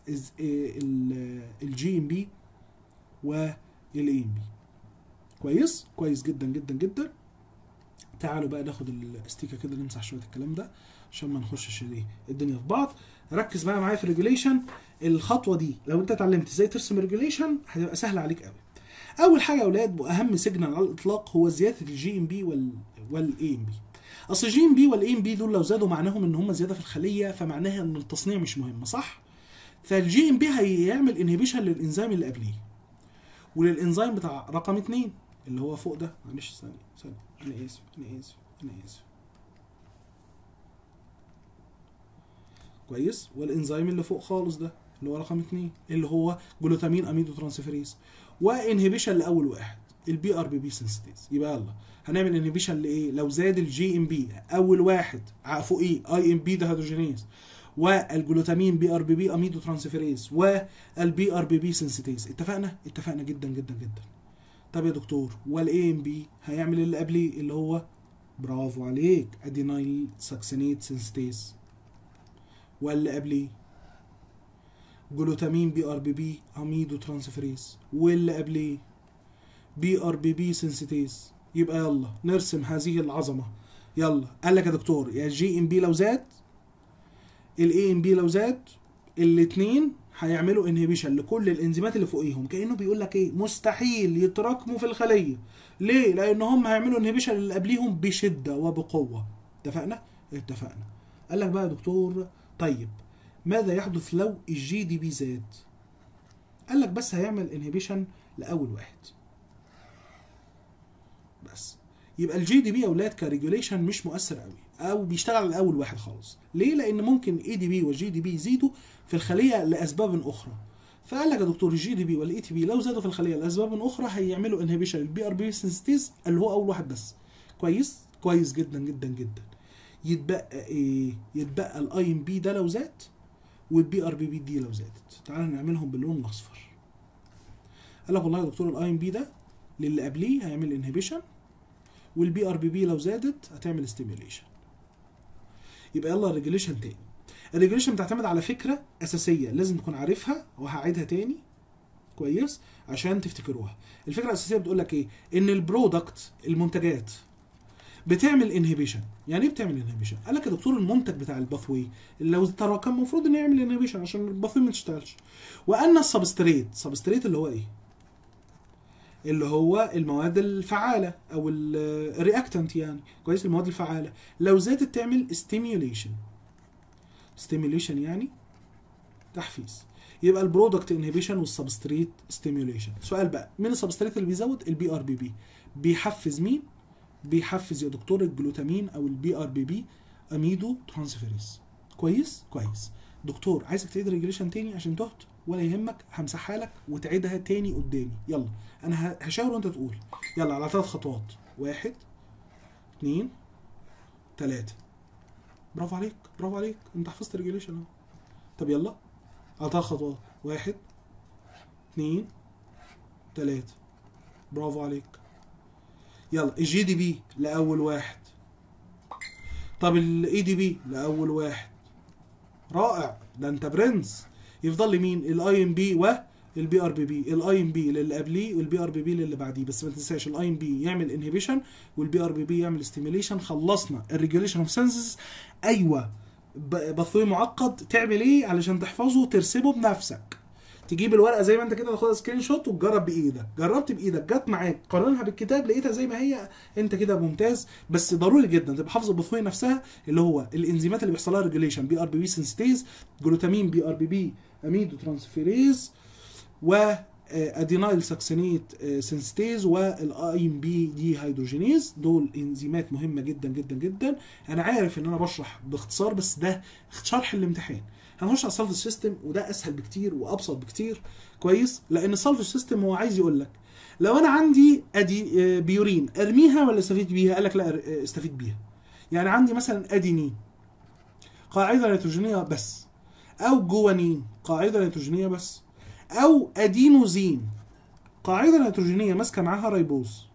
الجي ام بي والاي ام بي كويس كويس جدا جدا جدا تعالوا بقى ناخد الاستيكه كده نمسح شويه الكلام ده عشان ما نخشش ايه الدنيا في بعض ركز بقى معايا في الريجوليشن الخطوه دي لو انت اتعلمت ازاي ترسم ريجوليشن هتبقى سهله عليك قوي اول حاجه يا اولاد واهم سيجنال على الاطلاق هو زياده الجي ام بي وال والاي ام بي اصل الجي ام بي والاي ام بي دول لو زادوا معناهم ان هم زياده في الخليه فمعناها ان التصنيع مش مهم صح فالجي ام بي هيعمل انهبيشن للانزيم اللي قبليه وللانزيم بتاع رقم اتنين اللي هو فوق ده معلش ثانيه ثانيه انا اسف انا اسف انا اسف كويس والانزيم اللي فوق خالص ده اللي هو رقم اتنين اللي هو جلوتامين اميدو ترانسفيريز وانهبيشن لاول واحد البي ار بي بي سنسيتيز يبقى يلا هنعمل انهبيشن لايه لو زاد الجي ام بي اول واحد فوقيه اي ام بي ده هيدروجينيز والجلوتامين بي ار بي بي اميدو ترانسفيريز والبي ار بي بي سنسيتيز اتفقنا اتفقنا جدا جدا جدا طب يا دكتور والاي ام بي هيعمل اللي قبليه اللي هو برافو عليك ادينايل ساكسينيت سنسيتيز واللي قبليه جلوتامين بي ار بي بي اميدو ترانسفيريز واللي قبليه بي ار بي بي سنسيتيز يبقى يلا نرسم هذه العظمه يلا قال لك يا دكتور يا جي ام بي لو زاد الاي ام بي لو زاد الاثنين هيعملوا انهبيشن لكل الانزيمات اللي فوقيهم كانه بيقول لك ايه مستحيل يتراكموا في الخليه ليه لان هم هيعملوا انهبيشن اللي قبليهم بشده وبقوه اتفقنا اتفقنا قال لك بقى يا دكتور طيب ماذا يحدث لو الجي دي بي زاد قال لك بس هيعمل انهبيشن لاول واحد بس يبقى الجي دي بي يا اولاد كريجوليشن مش مؤثر قوي او بيشتغل على اول واحد خالص ليه لان ممكن اي دي بي والجي دي بي يزيدوا في الخليه لاسباب اخرى فقال لك يا دكتور الجي دي بي والاي تي بي لو زادوا في الخليه لاسباب اخرى هيعملوا انهبيشن البي ار بي سنسيتيز اللي هو اول واحد بس كويس كويس جدا جدا جدا يتبقى ايه يتبقى الاي ام بي ده لو زاد والبي ار بي بي دي لو زادت تعالى نعملهم باللون الاصفر قال لك والله يا دكتور الاي ام بي ده للي قبليه هيعمل انهبيشن والبي ار بي بي لو زادت هتعمل ستيميوليشن يبقى يلا الريجوليشن تاني الريجوليشن بتعتمد على فكره اساسيه لازم تكون عارفها وهعيدها تاني كويس عشان تفتكروها الفكره الاساسيه بتقول لك ايه ان البرودكت المنتجات بتعمل انهبيشن يعني ايه بتعمل انهبيشن قال لك يا دكتور المنتج بتاع الباثوي لو تراكم المفروض انه يعمل انهبيشن عشان الباثوي ما تشتغلش وان السبستريت سبستريت اللي هو ايه اللي هو المواد الفعاله او الرياكتنت يعني كويس المواد الفعاله لو زادت تعمل ستيميوليشن ستيميوليشن يعني تحفيز يبقى البرودكت انهبيشن والسبستريت ستيميوليشن سؤال بقى مين السبستريت اللي بيزود البي ار بي بي بيحفز مين بيحفز يا دكتور الجلوتامين او البي ار بي بي اميدو ترانسفيريز كويس كويس دكتور عايزك تعيد ريجريشن تاني عشان تهت ولا يهمك همسحها لك وتعيدها تاني قدامي يلا انا هشاور وانت تقول يلا على ثلاث خطوات واحد اتنين تلاتة برافو عليك برافو عليك انت حفظت الريجوليشن اهو طب يلا اعطاها خطوات واحد اتنين تلاتة برافو عليك يلا الجي دي بي لاول واحد طب الاي دي بي لاول واحد رائع ده انت برنس يفضل لي مين الاي ام بي والبي ار بي بي الاي ام بي للي قبليه والبي ار بي بي للي بعديه بس ما تنساش الاي ام بي يعمل انهبيشن والبي ار بي بي يعمل ستيميليشن خلصنا الريجوليشن اوف سنسز ايوه ب- بثوي معقد تعمل ايه علشان تحفظه وترسمه بنفسك تجيب الورقه زي ما انت كده تاخدها سكرين شوت وتجرب بايدك جربت بايدك جت معاك قارنها بالكتاب لقيتها زي ما هي انت كده ممتاز بس ضروري جدا تبقى حافظ البثويه نفسها اللي هو الانزيمات اللي بيحصل لها ريجوليشن بي ار بي بي سنسيتيز جلوتامين بي ار بي بي اميدو ترانسفيريز و ادينايل ساكسينيت سنسيتيز والاي ام بي دي هيدروجينيز دول انزيمات مهمه جدا جدا جدا انا عارف ان انا بشرح باختصار بس ده شرح الامتحان هنخش على السلف سيستم وده اسهل بكتير وابسط بكتير كويس لان السلف سيستم هو عايز يقول لك لو انا عندي ادي آه، بيورين ارميها ولا استفيد بيها قال لك لا أر- آه، استفيد بيها يعني عندي مثلا ادينين قاعده نيتروجينيه بس او جوانين قاعده نيتروجينيه بس او ادينوزين قاعده نيتروجينيه ماسكه معاها ريبوز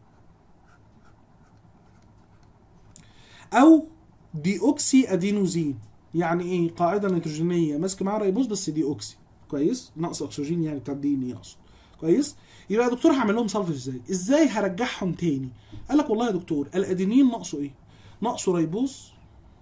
او ديوكسي ادينوزين يعني ايه قاعده نيتروجينيه ماسكه معاها ريبوز بس ديوكسي كويس نقص اكسجين يعني بتاع الدي ان ايه اقصد كويس يبقى يا دكتور هعمل لهم سلفج ازاي ازاي هرجعهم تاني قال لك والله يا دكتور الادينين ناقصه ايه ناقصه ريبوز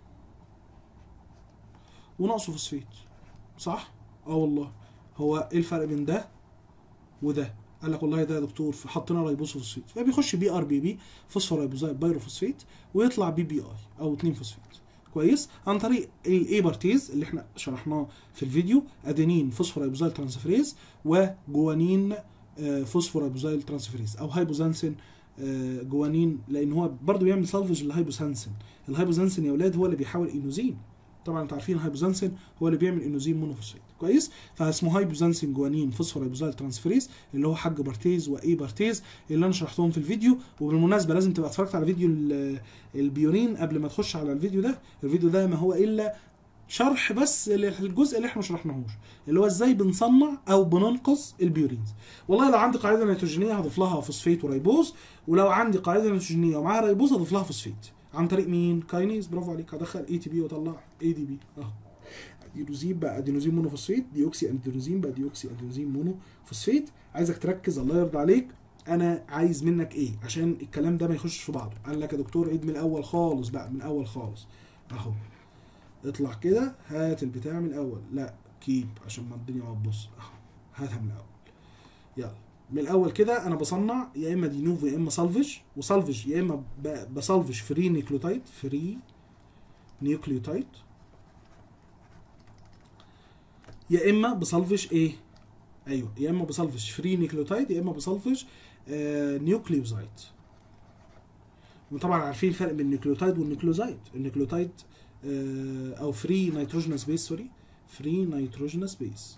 وناقصه فوسفيت صح اه والله هو ايه الفرق بين ده وده قال لك والله ده يا دكتور حطينا ريبوز فوسفيت فبيخش بي ار بي بي فوسفورايبوزايد بايروفوسفيت ويطلع بي بي اي او 2 فوسفيت كويس عن طريق الاي بارتيز اللي احنا شرحناه في الفيديو ادينين فوسفورايبوزايل ترانسفيريز وجوانين آه، فوسفورايبوزايل ترانسفيريز او هايبوزانسين آه، جوانين لان هو برضه بيعمل سالفج للهايبوزانسين الهايبوزانسين يا اولاد هو اللي بيحاول انوزين طبعا انتوا عارفين الهايبوزانسين هو اللي بيعمل انوزين مونوفوسفيت كويس فاسمه هايبوزانسين جوانين فوسفورايبوزايل ترانسفيريز اللي هو حاج بارتيز واي بارتيز اللي انا شرحتهم في الفيديو وبالمناسبه لازم تبقى اتفرجت على فيديو ال- البيورين قبل ما تخش على الفيديو ده الفيديو ده ما هو الا شرح بس للجزء اللي احنا ما شرحناهوش اللي هو ازاي بنصنع او بننقص البيورينز والله لو عندي قاعده نيتروجينيه هضيف لها فوسفيت وريبوز ولو عندي قاعده نيتروجينيه ومعاها ريبوز هضيف لها فوسفيت عن طريق مين كاينيز برافو عليك هدخل اي تي بي واطلع اي دي بي اهو ادينوزين بقى ادينوزين مونوفوسفيت ديوكسي ادينوزين بقى ديوكسي ادينوزين مونوفوسفيت عايزك تركز الله يرضى عليك انا عايز منك ايه عشان الكلام ده ما يخشش في بعضه قال لك يا دكتور عيد من الاول خالص بقى من الاول خالص اهو اطلع كده هات البتاع من الاول لا كيب عشان ما الدنيا ما تبص اهو هاتها من الاول يلا من الاول كده انا بصنع يا اما دينوفو يا اما سالفج وسالفج يا اما ب- بسالفج فري نيوكليوتايد فري نيوكليوتايد يا اما بسلفج ايه ايوه يا اما بسلفج فري نيوكليوتايد يا اما بسلفج آه نيوكليوزايد وطبعا عارفين الفرق بين النيوكليوتايد والنيوكليوزايد النيوكليوتايد آه او فري نيتروجينوس بيس سوري فري نيتروجينوس بيس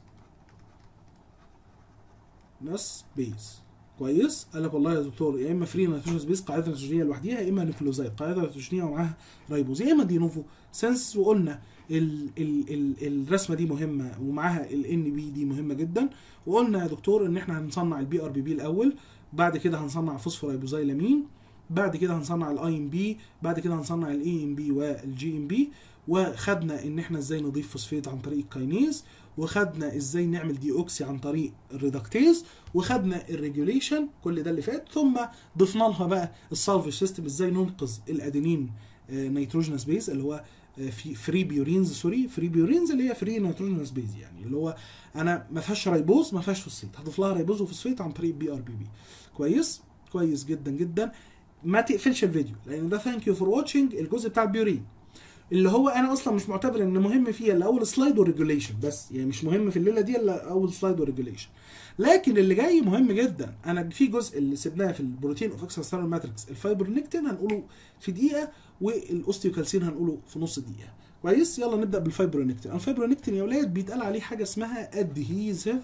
نس بيس كويس قال لك والله يا دكتور يا اما فري نيتروجينوس بيس قاعده نيتروجينيه لوحديها يا اما نيوكليوزايد قاعده نيتروجينيه ومعاها ريبوز يا اما دينوفو سنس وقلنا ال ال ال الرسمه دي مهمه ومعاها الان بي دي مهمه جدا وقلنا يا دكتور ان احنا هنصنع البي ار بي بي الاول بعد كده هنصنع فوسفورايبوزايلامين بعد كده هنصنع الاي ام بي بعد كده هنصنع الاي ام بي والجي ام بي وخدنا ان احنا ازاي نضيف فوسفيت عن طريق الكاينيز وخدنا ازاي نعمل دي اوكسي عن طريق الريدكتيز وخدنا الريجوليشن كل ده اللي فات ثم ضفنا لها بقى السالفج سيستم ازاي ننقذ الادينين نيتروجينوس بيز اللي هو آه، في فري بيورينز سوري فري بيورينز اللي هي فري نيتروجينوس بيز يعني اللي هو انا ما فيهاش ريبوز ما فيهاش فوسفيت هضيف لها ريبوز وفوسفيت عن طريق بي ار بي بي كويس كويس جدا جدا ما تقفلش الفيديو لان ده ثانك يو فور واتشنج الجزء بتاع البيورين اللي هو انا اصلا مش معتبر ان مهم فيه الا اول سلايد وريجوليشن بس يعني مش مهم في الليله دي الا اول سلايد وريجوليشن لكن اللي جاي مهم جدا انا في جزء اللي سيبناه في البروتين اوف اكسترا ماتريكس الفايبرونكتين هنقوله في دقيقه والاوستيوكالسين هنقوله في نص دقيقه كويس يلا نبدا بالفايبرونكتين الفايبرونكتين يا اولاد بيتقال عليه حاجه اسمها ادهيزيف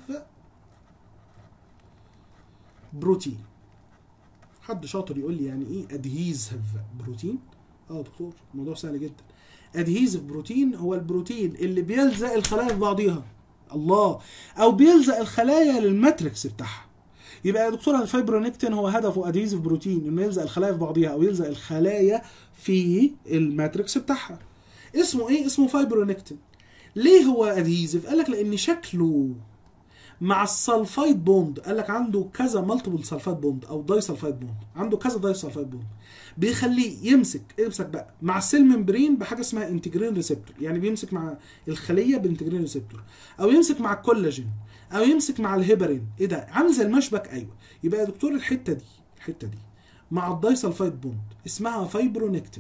بروتين حد شاطر يقول لي يعني ايه ادهيزيف بروتين اه دكتور الموضوع سهل جدا ادهيزف بروتين هو البروتين اللي بيلزق الخلايا في بعضيها الله او بيلزق الخلايا للماتريكس بتاعها يبقى يا دكتور الفايبرونكتين هو هدفه ادهيزف بروتين انه يلزق الخلايا في بعضيها او يلزق الخلايا في الماتريكس بتاعها اسمه ايه اسمه فايبرونكتين ليه هو ادهيزف قال لك لان شكله مع السلفايد بوند قال لك عنده كذا مالتيبل سلفايد بوند او داي سلفايد بوند عنده كذا داي سلفايد بوند بيخليه يمسك امسك بقى مع السيل ممبرين بحاجه اسمها انتجرين ريسبتور يعني بيمسك مع الخليه بانتجرين ريسبتور او يمسك مع الكولاجين او يمسك مع الهيبرين ايه ده عامل زي المشبك ايوه يبقى يا دكتور الحته دي الحته دي مع الداي سلفايد بوند اسمها فايبرونكتين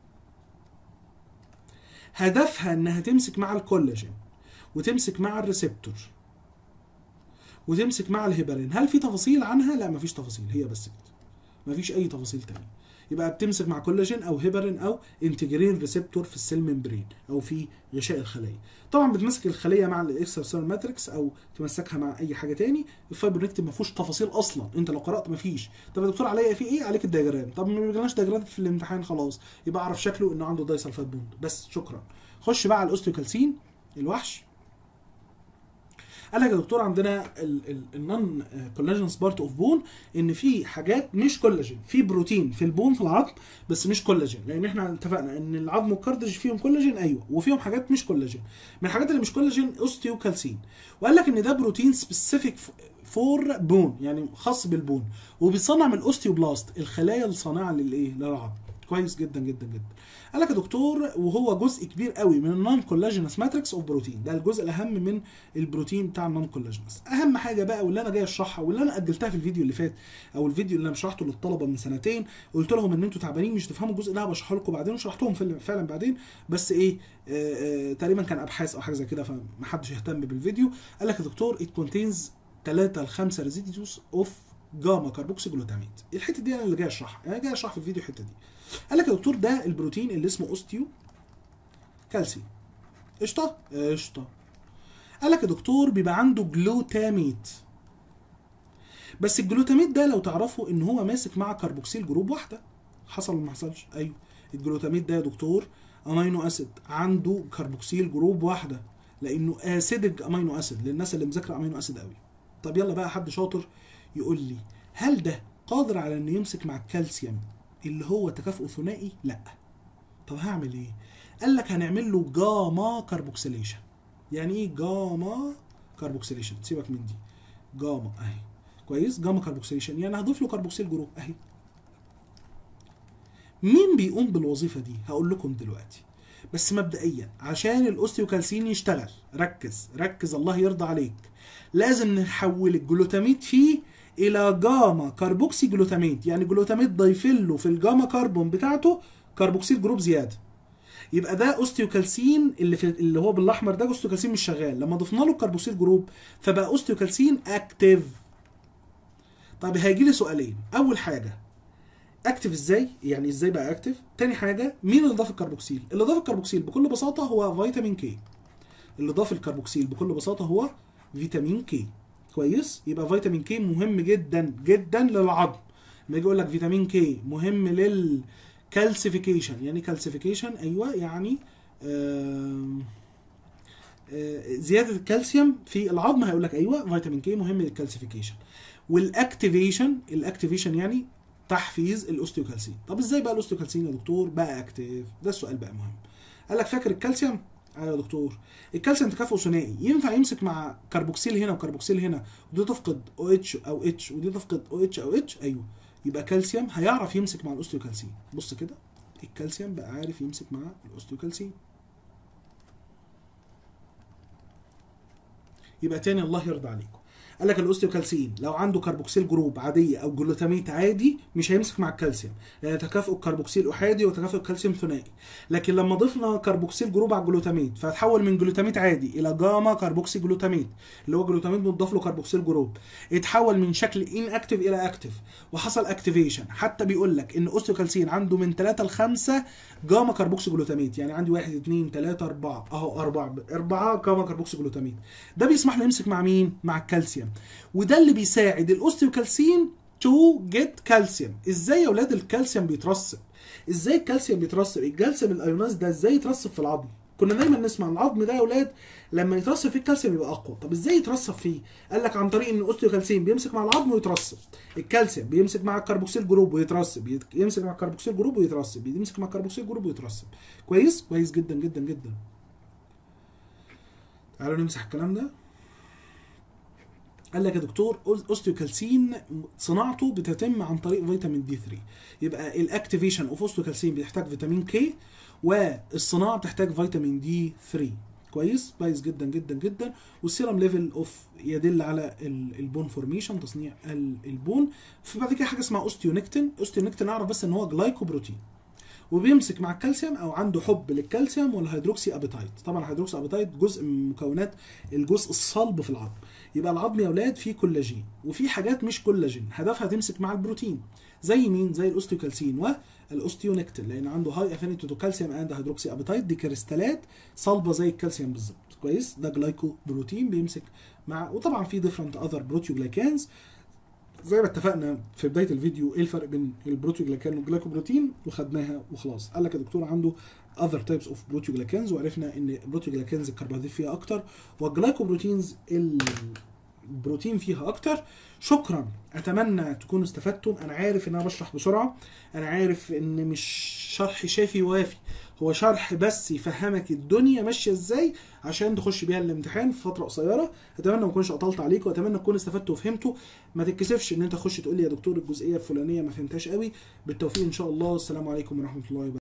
هدفها انها تمسك مع الكولاجين وتمسك مع الريسبتور وتمسك مع الهيبرين هل في تفاصيل عنها لا مفيش تفاصيل هي بس كده مفيش اي تفاصيل تانية يبقى بتمسك مع كولاجين او هيبرين او انتجرين ريسبتور في السيل ممبرين او في غشاء الخليه طبعا بتمسك الخليه مع الاكسترا سيل ماتريكس او تمسكها مع اي حاجه تاني الفايبرونكتين ما فيهوش تفاصيل اصلا انت لو قرات ما فيش طب يا دكتور عليا في ايه عليك الدياجرام طب ما بيجيلناش دياجرام في الامتحان خلاص يبقى اعرف شكله انه عنده دايسلفايد بوند بس شكرا خش بقى على الاوستيوكالسين الوحش قال لك يا دكتور عندنا النون كولاجينس بارت اوف بون ان في حاجات مش كولاجين في بروتين في البون في العظم بس مش كولاجين لان احنا اتفقنا ان العظم والكاردج فيهم كولاجين ايوه وفيهم حاجات مش كولاجين من الحاجات اللي مش كولاجين اوستيوكالسين وقال لك ان ده بروتين سبيسيفيك فور بون يعني خاص بالبون وبيتصنع من الاوستيوبلاست الخلايا الصانعه للايه للعظم كويس جدا جدا جدا قال لك يا دكتور وهو جزء كبير قوي من النون كولاجينس ماتريكس اوف بروتين ده الجزء الاهم من البروتين بتاع النون كولاجينس اهم حاجه بقى واللي انا جاي اشرحها واللي انا اجلتها في الفيديو اللي فات او الفيديو اللي انا شرحته للطلبه من سنتين قلت لهم ان انتوا تعبانين مش تفهموا الجزء ده بشرحه لكم بعدين وشرحتهم فعلا بعدين بس ايه آآ آآ تقريبا كان ابحاث او حاجه زي كده فمحدش اهتم بالفيديو قال لك يا دكتور ات كونتينز 3 ل 5 ريزيديوز اوف جاما كاربوكسي جلوتاميت الحته دي انا اللي جاي اشرحها انا جاي اشرح في الفيديو الحته دي قال لك يا دكتور ده البروتين اللي اسمه اوستيو كالسيوم قشطه قشطه قال لك يا دكتور بيبقى عنده جلوتاميت بس الجلوتاميت ده لو تعرفوا ان هو ماسك مع كربوكسيل جروب واحده حصل ولا ما حصلش ايوه الجلوتاميت ده يا دكتور امينو اسيد عنده كربوكسيل جروب واحده لانه اسيدك امينو اسيد للناس اللي مذاكره امينو اسيد قوي طب يلا بقى حد شاطر يقول لي هل ده قادر على انه يمسك مع الكالسيوم اللي هو تكافؤ ثنائي لا طب هعمل ايه قال لك هنعمل له جاما كاربوكسيليشن يعني ايه جاما كاربوكسيليشن سيبك من دي جاما اهي كويس جاما كاربوكسيليشن يعني هضيف له كاربوكسيل جروب اهي مين بيقوم بالوظيفه دي هقول لكم دلوقتي بس مبدئيا عشان الاوستيوكالسين يشتغل ركز ركز الله يرضى عليك لازم نحول الجلوتاميت فيه الى جاما كاربوكسي جلوتاميت يعني جلوتاميت ضايفين له في الجاما كربون بتاعته كاربوكسيل جروب زياده يبقى ده اوستيوكالسين اللي في اللي هو بالاحمر ده اوستيوكالسين مش شغال لما ضفنا له الكربوكسيل جروب فبقى اوستيوكالسين اكتيف طب هيجي لي سؤالين اول حاجه اكتف ازاي يعني ازاي بقى اكتف تاني حاجه مين اللي ضاف الكربوكسيل اللي ضاف الكربوكسيل بكل بساطه هو فيتامين كي اللي ضاف الكربوكسيل بكل بساطه هو فيتامين كي كويس يبقى فيتامين كي مهم جدا جدا للعظم لما يجي يقول لك فيتامين كي مهم للكالسيفيكيشن يعني كالسيفيكيشن ايوه يعني آه آه زياده الكالسيوم في العظم هيقول لك ايوه فيتامين كي مهم للكالسيفيكيشن والاكتيفيشن الاكتيفيشن يعني تحفيز الاوستيوكالسين طب ازاي بقى الاوستيوكالسين يا دكتور بقى اكتيف ده السؤال بقى مهم قال لك فاكر الكالسيوم ايوه يا دكتور الكالسيوم تكافؤ ثنائي ينفع يمسك مع كربوكسيل هنا وكربوكسيل هنا ودي تفقد او اتش او اتش ودي تفقد او اتش او اتش ايوه يبقى كالسيوم هيعرف يمسك مع الاوستيوكالسين بص كده الكالسيوم بقى عارف يمسك مع الاوستيوكالسين يبقى تاني الله يرضى عليكم قال لك الاوستيوكالسين لو عنده كربوكسيل جروب عاديه او جلوتاميت عادي مش هيمسك مع الكالسيوم لان تكافؤ الكربوكسيل احادي وتكافؤ الكالسيوم ثنائي لكن لما ضفنا كربوكسيل جروب على الجلوتاميت فهتحول من جلوتاميت عادي الى جاما كربوكسي جلوتاميت اللي هو جلوتاميت مضاف له كربوكسيل جروب اتحول من شكل ان اكتف الى اكتف وحصل اكتيفيشن حتى بيقول لك ان اوستيوكالسين عنده من 3 ل 5 جاما كربوكسي جلوتاميت يعني عندي 1 2 3 4 اهو 4 4 جاما كربوكسي جلوتاميت ده بيسمح له يمسك مع مين مع الكالسيوم وده اللي بيساعد الاوستيوكالسين تو جيت كالسيوم ازاي يا اولاد الكالسيوم بيترسب ازاي الكالسيوم بيترسب الكالسيوم الايونايز ده ازاي يترسب في العظم كنا دايما نسمع عن العظم ده يا اولاد لما يترسب فيه الكالسيوم يبقى اقوى طب ازاي يترسب فيه قال لك عن طريق ان الاوستيوكالسين بيمسك مع العظم ويترسب الكالسيوم بيمسك مع الكربوكسيل جروب ويترسب يت- يمسك مع الكربوكسيل جروب ويترسب يمسك مع الكربوكسيل جروب ويترسب كويس كويس جدا جدا جدا تعالوا نمسح الكلام ده قال لك يا دكتور اوستيوكالسين صناعته بتتم عن طريق فيتامين دي 3 يبقى الاكتيفيشن اوف اوستيوكالسين بيحتاج فيتامين كي والصناعه بتحتاج فيتامين دي 3 كويس كويس جدا جدا جدا والسيرم ليفل اوف يدل على ال- البون فورميشن تصنيع ال- البون في بعد كده حاجه اسمها اوستيونكتين اوستيونكتين اعرف بس ان هو جلايكوبروتين وبيمسك مع الكالسيوم او عنده حب للكالسيوم والهيدروكسي ابيتايت طبعا الهيدروكسي ابيتايت جزء من مكونات الجزء الصلب في العظم يبقى العظم يا اولاد فيه كولاجين وفي حاجات مش كولاجين هدفها تمسك مع البروتين زي مين زي الاوستيوكالسين والاوستيونكتين لان عنده هاي افينيتي تو كالسيوم اند هيدروكسي ابيتايت دي كريستالات صلبه زي الكالسيوم بالظبط كويس ده جلايكو بروتين بيمسك مع وطبعا في ديفرنت اذر بروتيوجلايكانز زي ما اتفقنا في بدايه الفيديو ايه الفرق بين البروتيوجلايكان والجلايكوبروتين وخدناها وخلاص قال لك يا دكتور عنده اذر تايبس اوف بروتيوجلايكانز وعرفنا ان البروتيوجلايكانز الكربوهيدرات فيها اكتر والجلايكوبروتينز البروتين فيها اكتر شكرا اتمنى تكونوا استفدتم انا عارف ان انا بشرح بسرعه انا عارف ان مش شرح شافي وافي هو شرح بس يفهمك الدنيا ماشيه ازاي عشان تخش بيها الامتحان في فتره قصيره اتمنى ما اكونش قطلت عليكم واتمنى تكونوا استفدتوا وفهمتوا ما تتكسفش ان انت تخش تقول لي يا دكتور الجزئيه الفلانيه ما فهمتهاش قوي بالتوفيق ان شاء الله السلام عليكم ورحمه الله وبركاته